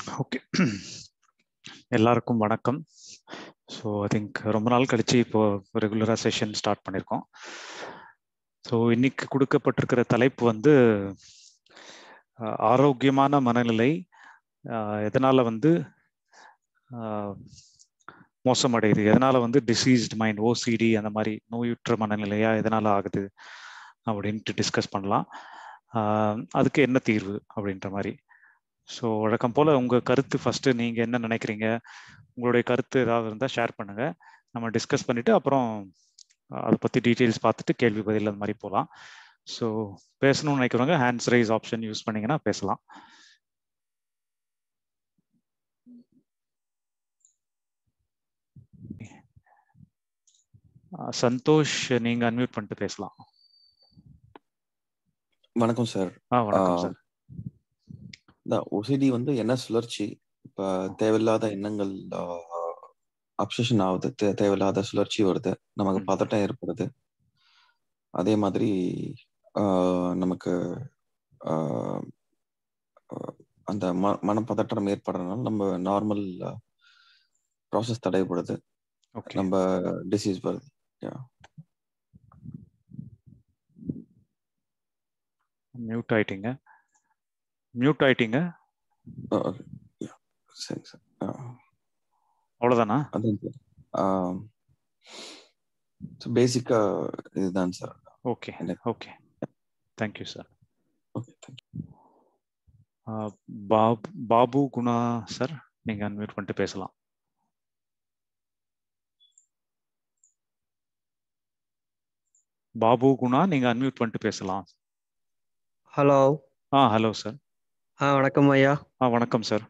Okay எல்லாருக்கும் வணக்கம் so I think ரொம்ப நாள் கழிச்சு இப்போ ரெகுலராக செஷன் ஸ்டார்ட் பண்ணியிருக்கோம் ஸோ இன்னைக்கு கொடுக்கப்பட்டிருக்கிற தலைப்பு வந்து அஹ், ஆரோக்கியமான மனநிலை அஹ், எதனால வந்து அஹ், மோசமடையுது எதனால வந்து டிசீஸ்ட் மைண்ட் ஓசிடி அந்த மாதிரி நோயுற்ற மனநிலையா எதனால ஆகுது அப்படின்ட்டு டிஸ்கஸ் பண்ணலாம் அஹ், அதுக்கு என்ன தீர்வு அப்படின்ற மாதிரி ஸோ வழக்கம் போல உங்க கருத்து ஃபர்ஸ்ட் நீங்க என்ன நினைக்கிறீங்க உங்களுடைய கருத்து ஏதாவது இருந்தால் ஷேர் பண்ணுங்க நம்ம டிஸ்கஸ் பண்ணிட்டு அப்புறம் அதை பத்தி டீட்டெயில்ஸ் பார்த்துட்டு கேள்வி பதில் அந்த மாதிரி போகலாம் ஸோ பேசணும்னு நினைக்கிறவங்க ஹேண்ட்ஸ் ரைஸ் ஆப்ஷன் யூஸ் பண்ணீங்கன்னா பேசலாம் அஹ் சந்தோஷ் நீங்க அன்மியூட் பண்ணிட்டு பேசலாம் வணக்கம் சார் ஆ வணக்கம் ஆ, சார் இந்த ஒசிடி வந்து என்ன சுழற்சி இப்ப தேவையில்லாத எண்ணங்கள் அப்சஷன் ஆகுது தே- தேவையில்லாத சுழற்சி வருது நமக்கு ம். பதட்டம் ஏற்படுது அதே மாதிரி ஆ, நமக்கு ஆ, ஆ, அந்த ம மனப்பதட்டம் ஏற்படுறதுனால நம்ம நார்மல் ப்ராசஸ் தடைபடுது ஓகே நம்ம டிசீஸ் வருது மியூட் ஆயிட்டீங்க மியூட் ஆயிட்டீங்க ஆ, okay. Yeah. சரி சார் ஆ. அவ்வளோதானா அதான் சார் பேசிக்கா இதுதான் சார் ஓகே எனக்கு- okay thank you sir okay thank you பாப் பாபு குணா சார் நீங்க அன்மியூட் பண்ணிட்டு பேசலாம் பாபு குணா நீங்க அன்மியூட் பண்ணிட்டு பேசலாம் ஹலோ ஆ ஹலோ சார் ஆ வணக்கம் ஐயா ஆ வணக்கம் சார்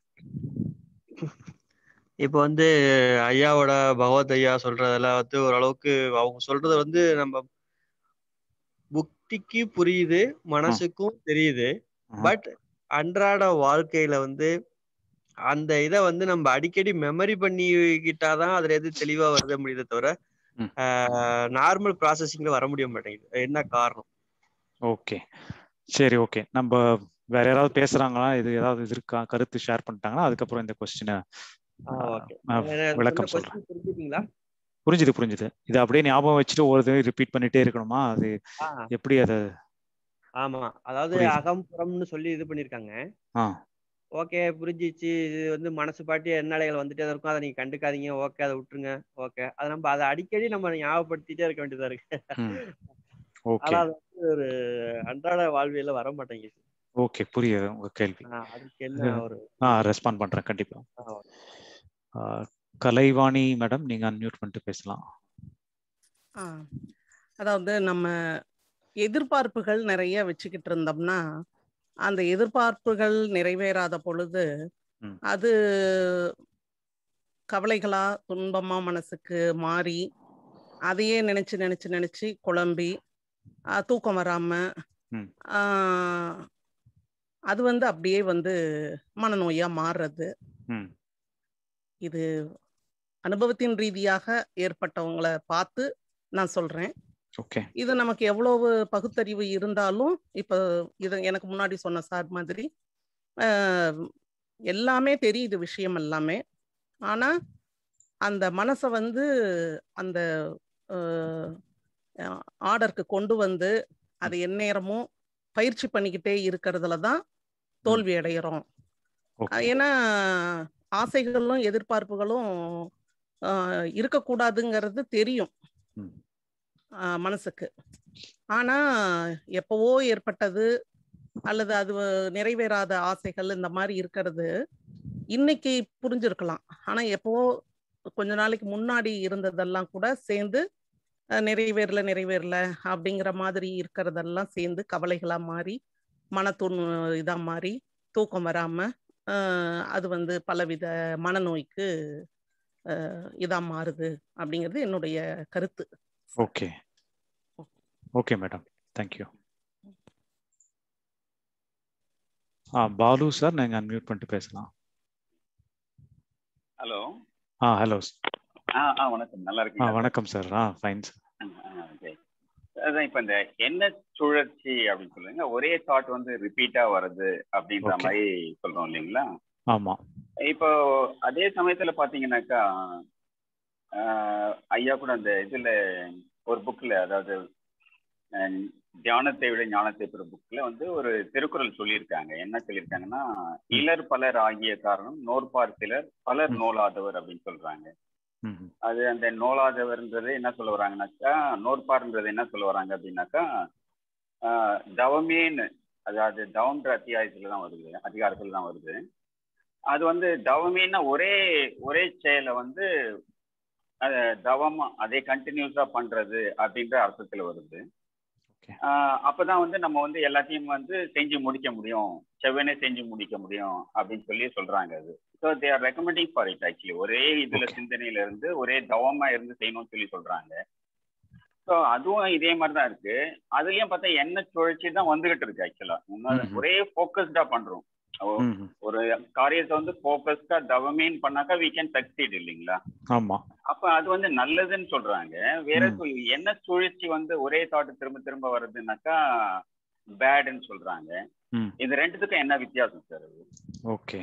இப்போ வந்து ஐயாவோட பகவத் ஐயா சொல்றதெல்லாம் வந்து ஓரளவுக்கு அவங்க சொல்றது வந்து நம்ம புத்திக்கு புரியுது மனசுக்கும் தெரியுது ஆஹா. பட் அன்றாட வாழ்க்கையில வந்து அந்த இதை வந்து நம்ம அடிக்கடி மெமரி பண்ணிக்கிட்டாதான் அதுல எது தெளிவா வருத முடியுதே தவிர ம். நார்மல் ப்ராசஸிங்ல வர முடிய மாட்டேங்குது என்ன காரணம் ஓகே சரி ஓகே நம்ம வேற யாராவது பேசுறாங்களா இது ஏதாவது இது இருக்கா கருத்து ஷேர் பண்ணிட்டாங்கன்னா அதுக்கப்புறம் இந்த கொஸ்டினை ஆ, okay. ஆ, எனக்கு விளக்கம் சொன்ன சொல்றேன் question புரிஞ்சுதுங்களா புரிஞ்சுது புரிஞ்சுது இது அப்படியே ஞாபகம் வச்சுட்டு ஒரு தடவை ரிப்பீட் பண்ணிட்டே இருக்கணுமா அது ஆ, எப்படி அதை ஆமா அதாவது புரியுது. அகம் புறம்னு சொல்லி இது பண்ணிருக்காங்க ஆ ஓகே புரிஞ்சிச்சு இது வந்து மனசு பாட்டி எண்ணாலைகள் வந்துட்டே தான் இருக்கும் அதை நீங்க கண்டுக்காதீங்க ஓகே அதை விட்டுருங்க ஓகே அதை நம்ம அதை அடிக்கடி நம்ம ஞாபகப்படுத்திட்டே இருக்க வேண்டியதா இருக்கு ம் ஓகே ஆனா அது வந்து ஒரு அன்றாட வாழ்வியல்ல வர மாட்டேங்குது ஓகே புரியுது உங்க கேள்வி ஆ, அதுக்கு என்ன ஒரு ஆ ரெஸ்பாண்ட் பண்றேன் கண்டிப்பா ஆ, ஆ, கலைவாணி மேடம் நீங்க அன்மியூட் பண்ணிட்டு பேசலாம் ஆ, அதாவது நம்ம எதிர்பார்ப்புகள் நிறைய வச்சுக்கிட்டு இருந்தோம்னா அந்த எதிர்பார்ப்புகள் நிறைவேறாத பொழுது ம். அது கவலைகளா துன்பமா மனசுக்கு மாறி அதையே நினைச்சு நினைச்சு நினைச்சு குழம்பி ஆ, தூக்கம் வராம ம். ஆ, அது வந்து அப்படியே வந்து மனநோயா மாறுறது ம் இது அனுபவத்தின் ரீதியாக ஏற்பட்டவங்கள பார்த்து நான் சொல்றேன் ஓகே இது நமக்கு எவ்வளவு பகுத்தறிவு இருந்தாலும் இப்போ இது எனக்கு முன்னாடி சொன்ன சார் மாதிரி ஆஹ், எல்லாமே தெரியுது விஷயம் எல்லாமே ஆனா அந்த மனசை வந்து அந்த ஆர்டருக்கு கொண்டு வந்து அதை எந்நேரமும் பயிற்சி பண்ணிக்கிட்டே இருக்கிறதுல தான் தோல்வி அடைகிறோம் ஓகே ஏன்னா ஆசைகளும் எதிர்பார்ப்புகளும் ஆஹ், இருக்கக்கூடாதுங்கிறது தெரியும் ம். ஆஹ், மனசுக்கு ஆனா எப்பவோ ஏற்பட்டது அல்லது அது நிறைவேறாத ஆசைகள் இந்த மாதிரி இருக்கிறது இன்னைக்கு புரிஞ்சிருக்கலாம் ஆனா எப்பவோ கொஞ்ச நாளைக்கு முன்னாடி இருந்ததெல்லாம் கூட சேர்ந்து அஹ், நிறைவேறல நிறைவேறல அப்படிங்கிற மாதிரி இருக்கிறதெல்லாம் சேர்ந்து கவலைகளா மாறி மனத்துண் இதா மாறி தூக்கம் வராம ஆஹ், அது வந்து பலவித மனநோய்க்கு ஆஹ், இதா மாறுது அப்படிங்கிறது என்னுடைய கருத்து ஓகே ஓகே மேடம் தேங்க்யூ ஆ பாலு சார் நீங்க அன்மியூட் பண்ணிட்டு பேசலாம் ஹலோ ஆ ஹலோ ஆ ஆ வணக்கம் நல்லா ஆ இருக்கீங்களா வணக்கம் சார் ஆ ஃபைன் சார் ஆ, ஆ, okay. அதான் இப்ப இந்த எண்ண சுழற்சி அப்படின்னு சொல்லுங்க ஒரே தாட் வந்து ரிப்பீட்டா வருது அப்படின்ற Okay. மாதிரி சொல்றோம் இல்லைங்களா ஆமா இப்போ அதே சமயத்துல பாத்தீங்கன்னாக்கா ஆஹ், ஐயா கூட அந்த இதுல ஒரு புக்ல அதாவது அஹ், தியானத்தை விட ஞானத்தை பெற புக்ல வந்து ஒரு திருக்குறள் சொல்லியிருக்காங்க என்ன சொல்லியிருக்காங்கன்னா இலர் பலர் ஆகிய காரணம் நோற்பார் சிலர் பலர் ம். நோலாதவர் அப்படின்னு சொல்றாங்க ம் அது அந்த நோலாதவர்ன்றது என்ன சொல்ல வராங்கனாக்கா நோற்பார்ன்றது என்ன சொல்ல வராங்க அப்படின்னாக்கா ஆஹ், தவமேன்னு அதாவது தவம்ன்ற அத்தியாயத்துல தான் வருது அதிகாரத்துல தான் வருது அது வந்து தவமேன்னா ஒரே ஒரே செயலை வந்து அத தவமா அதே கண்டினியூஸா பண்றது அப்படின்ற அர்த்தத்துல வருது Okay. ஆஹ் அப்பதான் வந்து நம்ம வந்து எல்லாத்தையும் வந்து செஞ்சு முடிக்க முடியும் செவ்வனே செஞ்சு முடிக்க முடியும் அப்படின்னு சொல்லி சொல்றாங்க அது so they are recommending for it actually ஒரே இதுல Okay. சிந்தனையில இருந்து ஒரே தவமா இருந்து செய்யணும்னு சொல்லி சொல்றாங்க ஸோ அதுவும் இதே மாதிரி தான் இருக்கு அதுலயும் பார்த்தா எண்ணெய் சுழற்சி தான் வந்துகிட்டு இருக்கு ஆக்சுவலா ம்ஹும். ஒரே ஃபோக்கஸ்டா பண்றோம் ஓ- ம் ஒரு காரியத்தை வந்து ஃபோக்கஸ்டா தவமேன்னு பண்ணாக்கா we can succeed இல்லைங்களா ஆமா அப்ப அது வந்து நல்லதுன்னு சொல்றாங்க வேற ம். சொல்- என்ன சுழற்சி வந்து ஒரே தாட்டு திரும்ப திரும்ப வருதுன்னாக்கா பேடுன்னு சொல்றாங்க ம் இது ரெண்டுத்துக்கும் என்ன வித்தியாசம் சார் அது ஓகே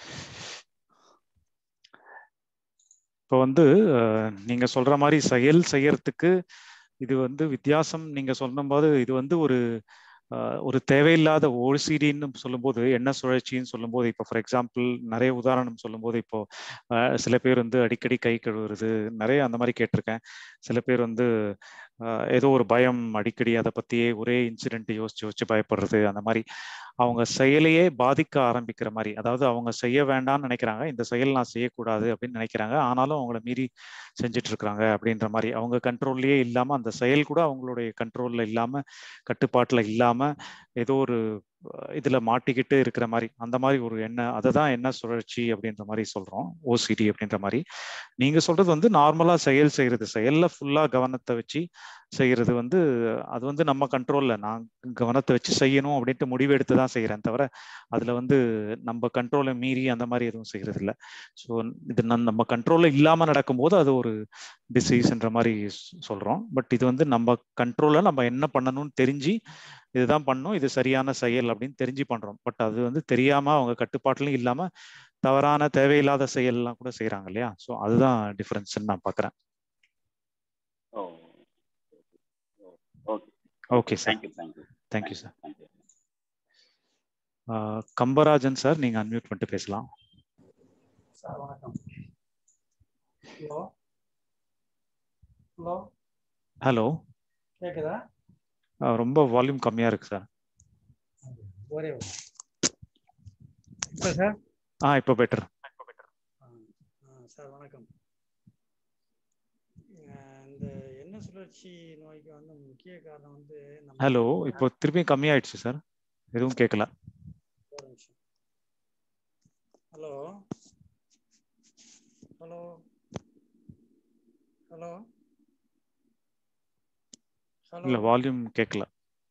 இப்போ வந்து அஹ், நீங்க சொல்ற மாதிரி செயல் செய்யறதுக்கு இது வந்து வித்தியாசம் நீங்க சொல்லும்போது இது வந்து ஒரு அஹ், ஒரு தேவையில்லாத ஓசிடின்னு சொல்லும்போது என்ன சுழற்சின்னு சொல்லும்போது இப்போ ஃபார் எக்ஸாம்பிள் நிறைய உதாரணம் சொல்லும்போது இப்போ அஹ், சில பேர் வந்து அடிக்கடி கை கழுவுறது நிறைய அந்த மாதிரி கேட்டிருக்கேன் சில பேர் வந்து அஹ், ஏதோ ஒரு பயம் அடிக்கடி அதை பத்தியே ஒரே இன்சிடென்ட் யோசிச்சு யோசிச்சு பயப்படுறது அந்த மாதிரி அவங்க செயலையே பாதிக்க ஆரம்பிக்கிற மாதிரி அதாவது அவங்க செய்ய வேண்டாம்னு நினைக்கிறாங்க இந்த செயல் நான் செய்யக்கூடாது அப்படின்னு நினைக்கிறாங்க ஆனாலும் அவங்கள மீறி செஞ்சுட்டு இருக்கிறாங்க அப்படின்ற மாதிரி அவங்க கண்ட்ரோல்லையே இல்லாம அந்த செயல் கூட அவங்களுடைய கண்ட்ரோல்ல இல்லாம கட்டுப்பாட்டுல இல்லாம ஏதோ ஒரு அஹ், இதுல மாட்டிக்கிட்டு இருக்கிற மாதிரி அந்த மாதிரி ஒரு எண்ணெய் அதை தான் என்ன சுழற்சி அப்படின்ற மாதிரி சொல்றோம் ஓசிடி அப்படின்ற மாதிரி நீங்க சொல்றது வந்து நார்மலா செயல் செய்யறது செயல்ல ஃபுல்லா கவனத்தை வச்சு செய்யறது வந்து அது வந்து நம்ம கண்ட்ரோல்ல நான் கவனத்தை வச்சு செய்யணும் அப்படின்ட்டு முடிவு எடுத்து தான் செய்யறேன் தவிர அதுல வந்து நம்ம கண்ட்ரோலை மீறி அந்த மாதிரி எதுவும் செய்யறது இல்லை ஸோ இது நம் நம்ம கண்ட்ரோல்ல இல்லாம நடக்கும்போது அது ஒரு டிசீஸ்ன்ற மாதிரி சொ- சொல்றோம் பட் இது வந்து நம்ம கண்ட்ரோல்ல நம்ம என்ன பண்ணணும்னு தெரிஞ்சு இதுதான் பண்ணணும் இது சரியான செயல் அப்படின்னு தெரிஞ்சு பண்றோம் பட் அது வந்து தெரியாம அவங்க கட்டுப்பாட்டுலயும் இல்லாம தவறான தேவையில்லாத செயல்லாம் கூட செய்யறாங்க இல்லையா ஸோ அதுதான் டிஃபரன்ஸ் நான் பாக்குறேன் oh okay okay sir thank you thank you thank you sir thank you Kambarajan sir நீங்க அன்மியூட் பண்ணிட்டு பேசலாம் சார் வணக்கம் ஹலோ ஹலோ ஹலோ கேக்குதா ரொம்ப வால்யூம் கம்மியா இருக்கு சார் ஒரே ஒரு இப்போ சார் ஆ இப்போ பெட்டர் ஆ, ஆ, சார் வணக்கம் அஹ் இந்த எண்ணெய் சுழற்சி நோய்க்கு வந்து முக்கிய காரணம் வந்து நம்ம ஹலோ இப்போ திருப்பி கம்மியாயிடுச்சு சார் எதுவும் கேட்கல ஒரு நிமிஷம் ஹலோ ஹலோ ஹலோ இல்ல ஹலோ வால்யூம் கேட்கல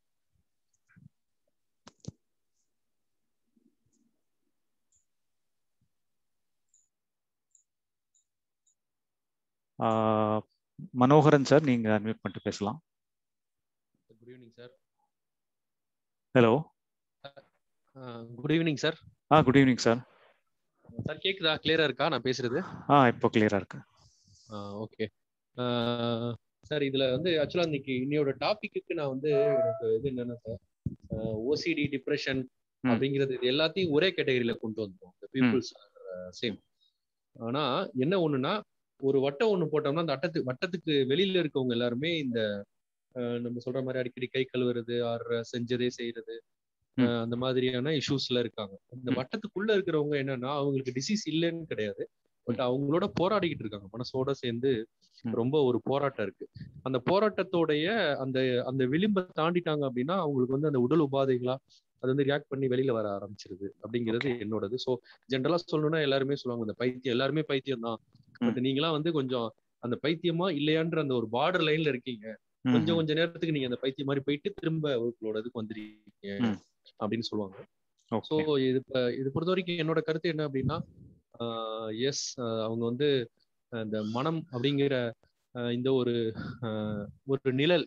ஆ, மனோகரன் சார் நீங்க அன்மியூட் பண்ணிட்டு பேசலாம் good evening sir hello good evening sir ah good evening sir sir கேக்குதா கிளியரா இருக்கா நான் பேசுறது ஆ இப்போ கிளியரா இருக்கு ஓகே சார் இதுல வந்து ஆக்சுவலா இன்னைக்கு இன்னையோட டாபிக்கு நான் வந்து எனக்கு இது என்னன்னா சார் ஓசிடி டிப்ரெஷன் ம். அப்படிங்கிறது இது எல்லாத்தையும் ஒரே கேட்டகரியில கொண்டு வந்தோம் பீப்புள்ஸ் சேம் ஆனா என்ன ஒண்ணுன்னா ஒரு வட்டம் ஒண்ணு போட்டோம்னா அந்த வட்டத்துக்கு வட்டத்துக்கு வெளியில இருக்கவங்க எல்லாருமே இந்த அஹ், நம்ம சொல்ற மாதிரி அடிக்கடி கை கழுவுறது ஆர் செஞ்சதே செய்யறது ம். அஹ், அந்த மாதிரியான இஷ்யூஸ்ல இருக்காங்க இந்த ம். வட்டத்துக்குள்ள இருக்கிறவங்க என்னன்னா அவங்களுக்கு டிசீஸ் இல்லைன்னு கிடையாது பட் அவங்களோட போராடிக்கிட்டு இருக்காங்க மனசோட சேர்ந்து ம். ரொம்ப ஒரு போராட்டம் இருக்கு அந்த போராட்டத்தோடைய அந்த அந்த விளிம்பை தாண்டிட்டாங்க அப்படின்னா அவங்களுக்கு வந்து அந்த உடல் உபாதைகளா அது வந்து ரியாக்ட் பண்ணி வெளியில வர ஆரம்பிச்சிருது அப்படிங்கிறது என்னோடது ஸோ ஜென்ரலா சொல்லணும்னா எல்லாருமே சொல்லுவாங்க இந்த பைத்தியம் எல்லாருமே பைத்தியம் தான் பட் நீங்களாம் வந்து கொஞ்சம் அந்த பைத்தியமா இல்லையான்ற அந்த ஒரு பார்டர் லைன்ல இருக்கீங்க ம், கொஞ்சம் ம். கொஞ்ச நேரத்துக்கு நீங்க அந்த பைத்தியம் மாதிரி போயிட்டு திரும்ப உங்களோட இதுக்கு வந்துருக்கீங்க ம். அப்படின்னு சொல்லுவாங்க ஸோ ஓகே இது இப்ப- இது பொறுத்த வரைக்கும் என்னோட கருத்து என்ன அப்படின்னா எஸ் அவங்க வந்து அஹ், இந்த மனம் அப்படிங்கிற அஹ், இந்த ஒரு அஹ், ஒரு நிழல்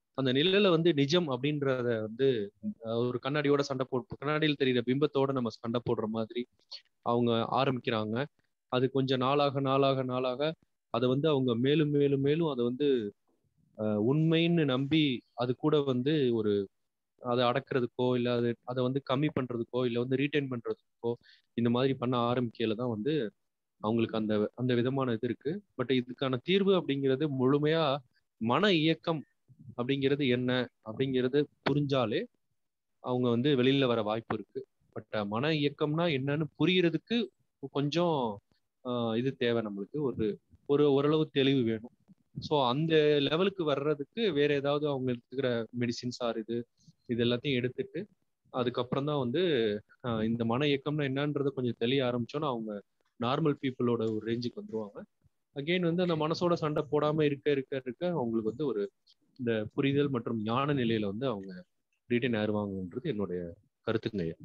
அந்த நிழல வந்து நிஜம் அப்படின்றத வந்து அஹ், ஒரு கண்ணாடியோட சண்டை போட்டு கண்ணாடியில் தெரியுற பிம்பத்தோட நம்ம சண்டை போடுற மாதிரி அவங்க ஆரம்பிக்கிறாங்க அது கொஞ்சம் நாளாக நாளாக நாளாக அதை வந்து அவங்க மேலும் மேலும் மேலும் அதை வந்து அஹ், உண்மைன்னு நம்பி அது கூட வந்து ஒரு அதை அடக்கிறதுக்கோ இல்லை அது அதை வந்து கம்மி பண்றதுக்கோ இல்லை வந்து ரீட்டைன் பண்றதுக்கோ இந்த மாதிரி பண்ண ஆரம்பிக்கையில தான் வந்து அவங்களுக்கு அந்த அந்த விதமான இது இருக்கு பட் இதுக்கான தீர்வு அப்படிங்கிறது முழுமையா மன இயக்கம் அப்படிங்கிறது என்ன அப்படிங்கிறது புரிஞ்சாலே அவங்க வந்து வெளியில வர வாய்ப்பு இருக்கு பட் மன இயக்கம்னா என்னன்னு புரியறதுக்கு கொஞ்சம் ஆஹ் இது தேவை நம்மளுக்கு ஒரு ஒரு ஓரளவு தெளிவு வேணும் ஸோ அந்த லெவலுக்கு வர்றதுக்கு வேற ஏதாவது அவங்க எடுத்துக்கிற மெடிசின்ஸ் ஆர் இது இது எல்லாத்தையும் எடுத்துட்டு அதுக்கப்புறம் தான் வந்து ஆஹ் இந்த மன இயக்கம்னா என்னன்றதை கொஞ்சம் தெளிய ஆரம்பிச்சோன்னா அவங்க நார்மல் பீப்புளோட ஒரு ரேஞ்சுக்கு வந்துருவாங்க அகெயின் வந்து அந்த மனசோட சண்டை போடாம இருக்க இருக்க இருக்க அவங்களுக்கு வந்து ஒரு இந்த புரிதல் மற்றும் ஞான நிலையில வந்து அவங்க ரீட்டைன் ஆயிருவாங்கன்றது என்னுடைய கருத்துங்க ஐயா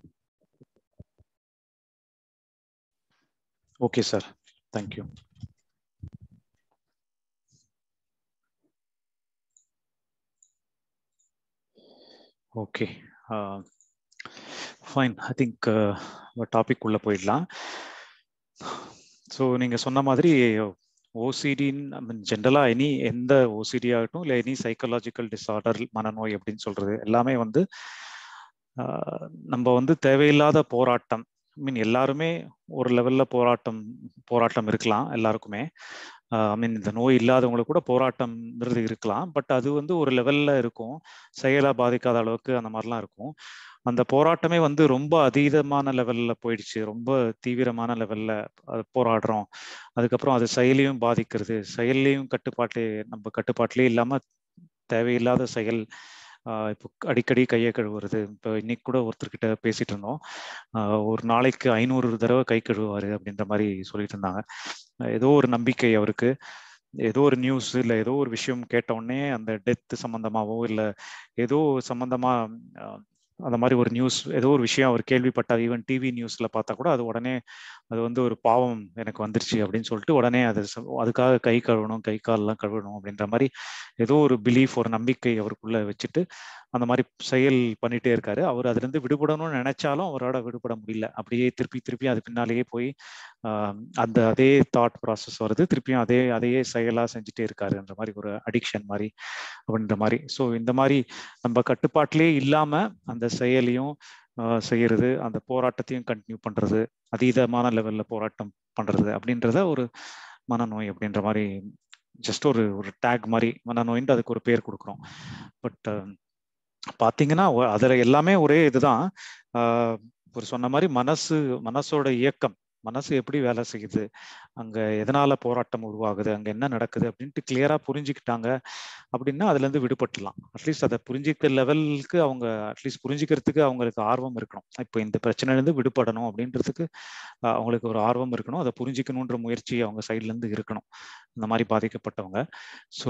okay sir thank you okay fine I think topic உள்ள போயிடலாம் ஸோ நீங்க சொன்ன மாதிரி ஓசிடின்னு ஜென்ரலாக எனி எந்த ஓசிடி ஆகட்டும் இல்லை எனி சைக்கலாஜிக்கல் டிஸார்டர் மனநோய் அப்படின்னு சொல்றது எல்லாமே வந்து ஆஹ் நம்ம வந்து தேவையில்லாத போராட்டம் ஐ மீன் எல்லாருமே ஒரு லெவல்ல போராட்டம் போராட்டம் இருக்கலாம் எல்லாருக்குமே ஐ மீன் இந்த நோய் இல்லாதவங்களுக்கு கூட போராட்டம்ன்றது இருக்கலாம் பட் அது வந்து ஒரு லெவல்ல இருக்கும் செயலா பாதிக்காத அளவுக்கு அந்த மாதிரிலாம் இருக்கும் அந்த போராட்டமே வந்து ரொம்ப அதீதமான லெவல்ல போயிடுச்சு ரொம்ப தீவிரமான லெவல்ல அது போராடுறோம் அதுக்கப்புறம் அது செயலையும் பாதிக்கிறது செயல்லையும் கட்டுப்பாட்டு நம்ம கட்டுப்பாட்டிலே இல்லாம தேவையில்லாத செயல் ஆஹ் இப்போ அடிக்கடி கையை கழுவுறது இப்போ இன்னைக்கு கூட ஒருத்தர்கிட்ட பேசிட்டு இருந்தோம் ஆஹ் ஒரு நாளைக்கு ஐநூறு தடவை கை கழுவுவாரு அப்படின்ற மாதிரி சொல்லிட்டு இருந்தாங்க ஏதோ ஒரு நம்பிக்கை அவருக்கு ஏதோ ஒரு நியூஸ் இல்லை ஏதோ ஒரு விஷயம் கேட்ட உடனே அந்த டெத் சம்பந்தமாவோ இல்லை ஏதோ சம்பந்தமா ஆஹ் அந்த மாதிரி ஒரு நியூஸ் ஏதோ ஒரு விஷயம் அவர் கேள்விப்பட்டார் ஈவன் டிவி நியூஸ்ல பார்த்தா கூட அது உடனே அது வந்து ஒரு பாவம் எனக்கு வந்துருச்சு அப்படின்னு சொல்லிட்டு உடனே அது ச- அதுக்காக கை கழுவணும் கை கால்லாம் கழுவணும் அப்படின்ற மாதிரி ஏதோ ஒரு பிலீஃப் ஒரு நம்பிக்கை அவருக்குள்ள வச்சுட்டு அந்த மாதிரி செயல் பண்ணிட்டே இருக்காரு அவர் அதுல இருந்து விடுபடணும்னு நினைச்சாலும் அவரோட விடுபட முடியல அப்படியே திருப்பி திருப்பி அது பின்னாலேயே போய் ஆஹ் அந்த அதே தாட் ப்ராசஸ் வருது திருப்பியும் அதே அதையே செயலா செஞ்சுட்டே இருக்காருன்ற மாதிரி ஒரு அடிக்ஷன் மாதிரி அப்படின்ற மாதிரி ஸோ இந்த மாதிரி நம்ம கட்டுப்பாட்டிலே இல்லாம அந்த செயலையும் ஆஹ் செய்யறது அந்த போராட்டத்தையும் கண்டினியூ பண்றது அதீதமான லெவல்ல போராட்டம் பண்றது அப்படின்றத ஒரு மனநோய் அப்படின்ற மாதிரி ஜஸ்ட் ஒரு ஒரு டேக் மாதிரி மனநோயின்ட்டு அதுக்கு ஒரு பேர் கொடுக்குறோம் பட் பாத்தீங்கன்னா ஒ- அதுல எல்லாமே ஒரே இதுதான் ஆஹ் ஒரு சொன்ன மாதிரி மனசு மனசோட இயக்கம் மனசு எப்படி வேலை செய்யுது அங்க எதனால போராட்டம் உருவாகுது அங்க என்ன நடக்குது அப்படின்ட்டு கிளியரா புரிஞ்சுக்கிட்டாங்க அப்படின்னா அதுல இருந்து விடுபட்டுலாம் அட்லீஸ்ட் அதை புரிஞ்சிக்கிற லெவலுக்கு அவங்க அட்லீஸ்ட் புரிஞ்சுக்கிறதுக்கு அவங்களுக்கு ஆர்வம் இருக்கணும் இப்போ இந்த பிரச்சனையில இருந்து விடுபடணும் அப்படின்றதுக்கு ஆஹ் அவங்களுக்கு ஒரு ஆர்வம் இருக்கணும் அதை புரிஞ்சுக்கணுன்ற முயற்சி அவங்க சைட்ல இருந்து இருக்கணும் இந்த மாதிரி பாதிக்கப்பட்டவங்க ஸோ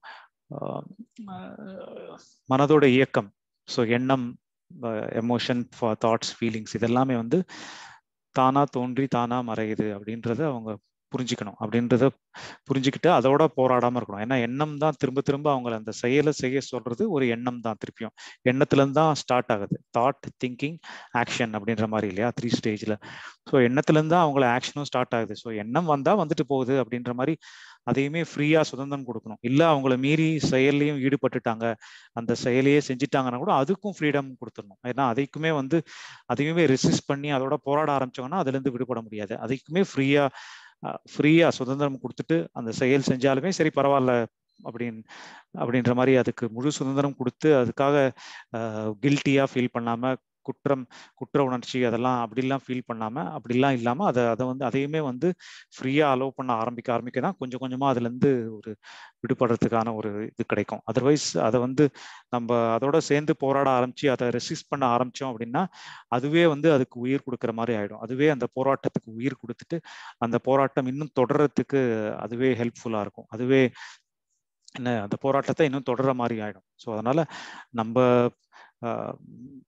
மனதோட இயக்கம் ஸோ எண்ணம் எமோஷன் தாட்ஸ் ஃபீலிங்ஸ் இதெல்லாமே வந்து தானா தோன்றி தானா மறையுது அப்படின்றத அவங்க புரிஞ்சுக்கணும் அப்படின்றத புரிஞ்சுக்கிட்டு அதோட போராடாம இருக்கணும் ஏன்னா எண்ணம் தான் திரும்ப திரும்ப அவங்கள அந்த செயலை செய்ய சொல்றது ஒரு எண்ணம் தான் திருப்பியும் எண்ணத்துல இருந்து தான் ஸ்டார்ட் ஆகுது தாட் திங்கிங் ஆக்ஷன் அப்படின்ற மாதிரி இல்லையா த்ரீ ஸ்டேஜ்ல ஸோ எண்ணத்துல இருந்து தான் அவங்கள ஆக்ஷனும் ஸ்டார்ட் ஆகுது ஸோ எண்ணம் வந்தா வந்துட்டு போகுது அப்படின்ற மாதிரி அதையுமே ஃப்ரீயா சுதந்திரம் கொடுக்கணும் இல்ல அவங்கள மீறி செயல்லையும் ஈடுபட்டுட்டாங்க அந்த செயலையே செஞ்சுட்டாங்கன்னா கூட அதுக்கும் ஃப்ரீடம் கொடுத்துடணும் ஏன்னா அதைக்குமே வந்து அதையுமே ரெசிஸ்ட் பண்ணி அதோட போராட ஆரம்பிச்சாங்கன்னா அதுல இருந்து விடுபட முடியாது அதுக்குமே ஃப்ரீயா ஃப்ரீயா சுதந்திரம் கொடுத்துட்டு அந்த செயல் செஞ்சாலுமே சரி பரவாயில்ல அப்படின்னு அப்படின்ற மாதிரி அதுக்கு முழு சுதந்திரம் கொடுத்து அதுக்காக கில்ட்டியா ஃபீல் பண்ணாம குற்றம் குற்ற உணர்ச்சி அதெல்லாம் அப்படிலாம் ஃபீல் பண்ணாம அப்படிலாம் இல்லாம அதை அதை வந்து அதையுமே வந்து ஃப்ரீயா அலோவ் பண்ண ஆரம்பிக்க ஆரம்பிக்க தான் கொஞ்சம் கொஞ்சமா அதுல இருந்து ஒரு விடுபடுறதுக்கான ஒரு இது கிடைக்கும் அதர்வைஸ் அதை வந்து நம்ம அதோட சேர்ந்து போராட ஆரம்பிச்சு அதை ரெசிஸ்ட் பண்ண ஆரம்பிச்சோம் அப்படின்னா அதுவே வந்து அதுக்கு உயிர் கொடுக்குற மாதிரி ஆயிடும் அதுவே அந்த போராட்டத்துக்கு உயிர் கொடுத்துட்டு அந்த போராட்டம் இன்னும் தொடர்றதுக்கு அதுவே ஹெல்ப்ஃபுல்லா இருக்கும் அதுவே என்ன அந்த போராட்டத்தை இன்னும் தொடர மாதிரி ஆயிடும் ஸோ அதனால நம்ம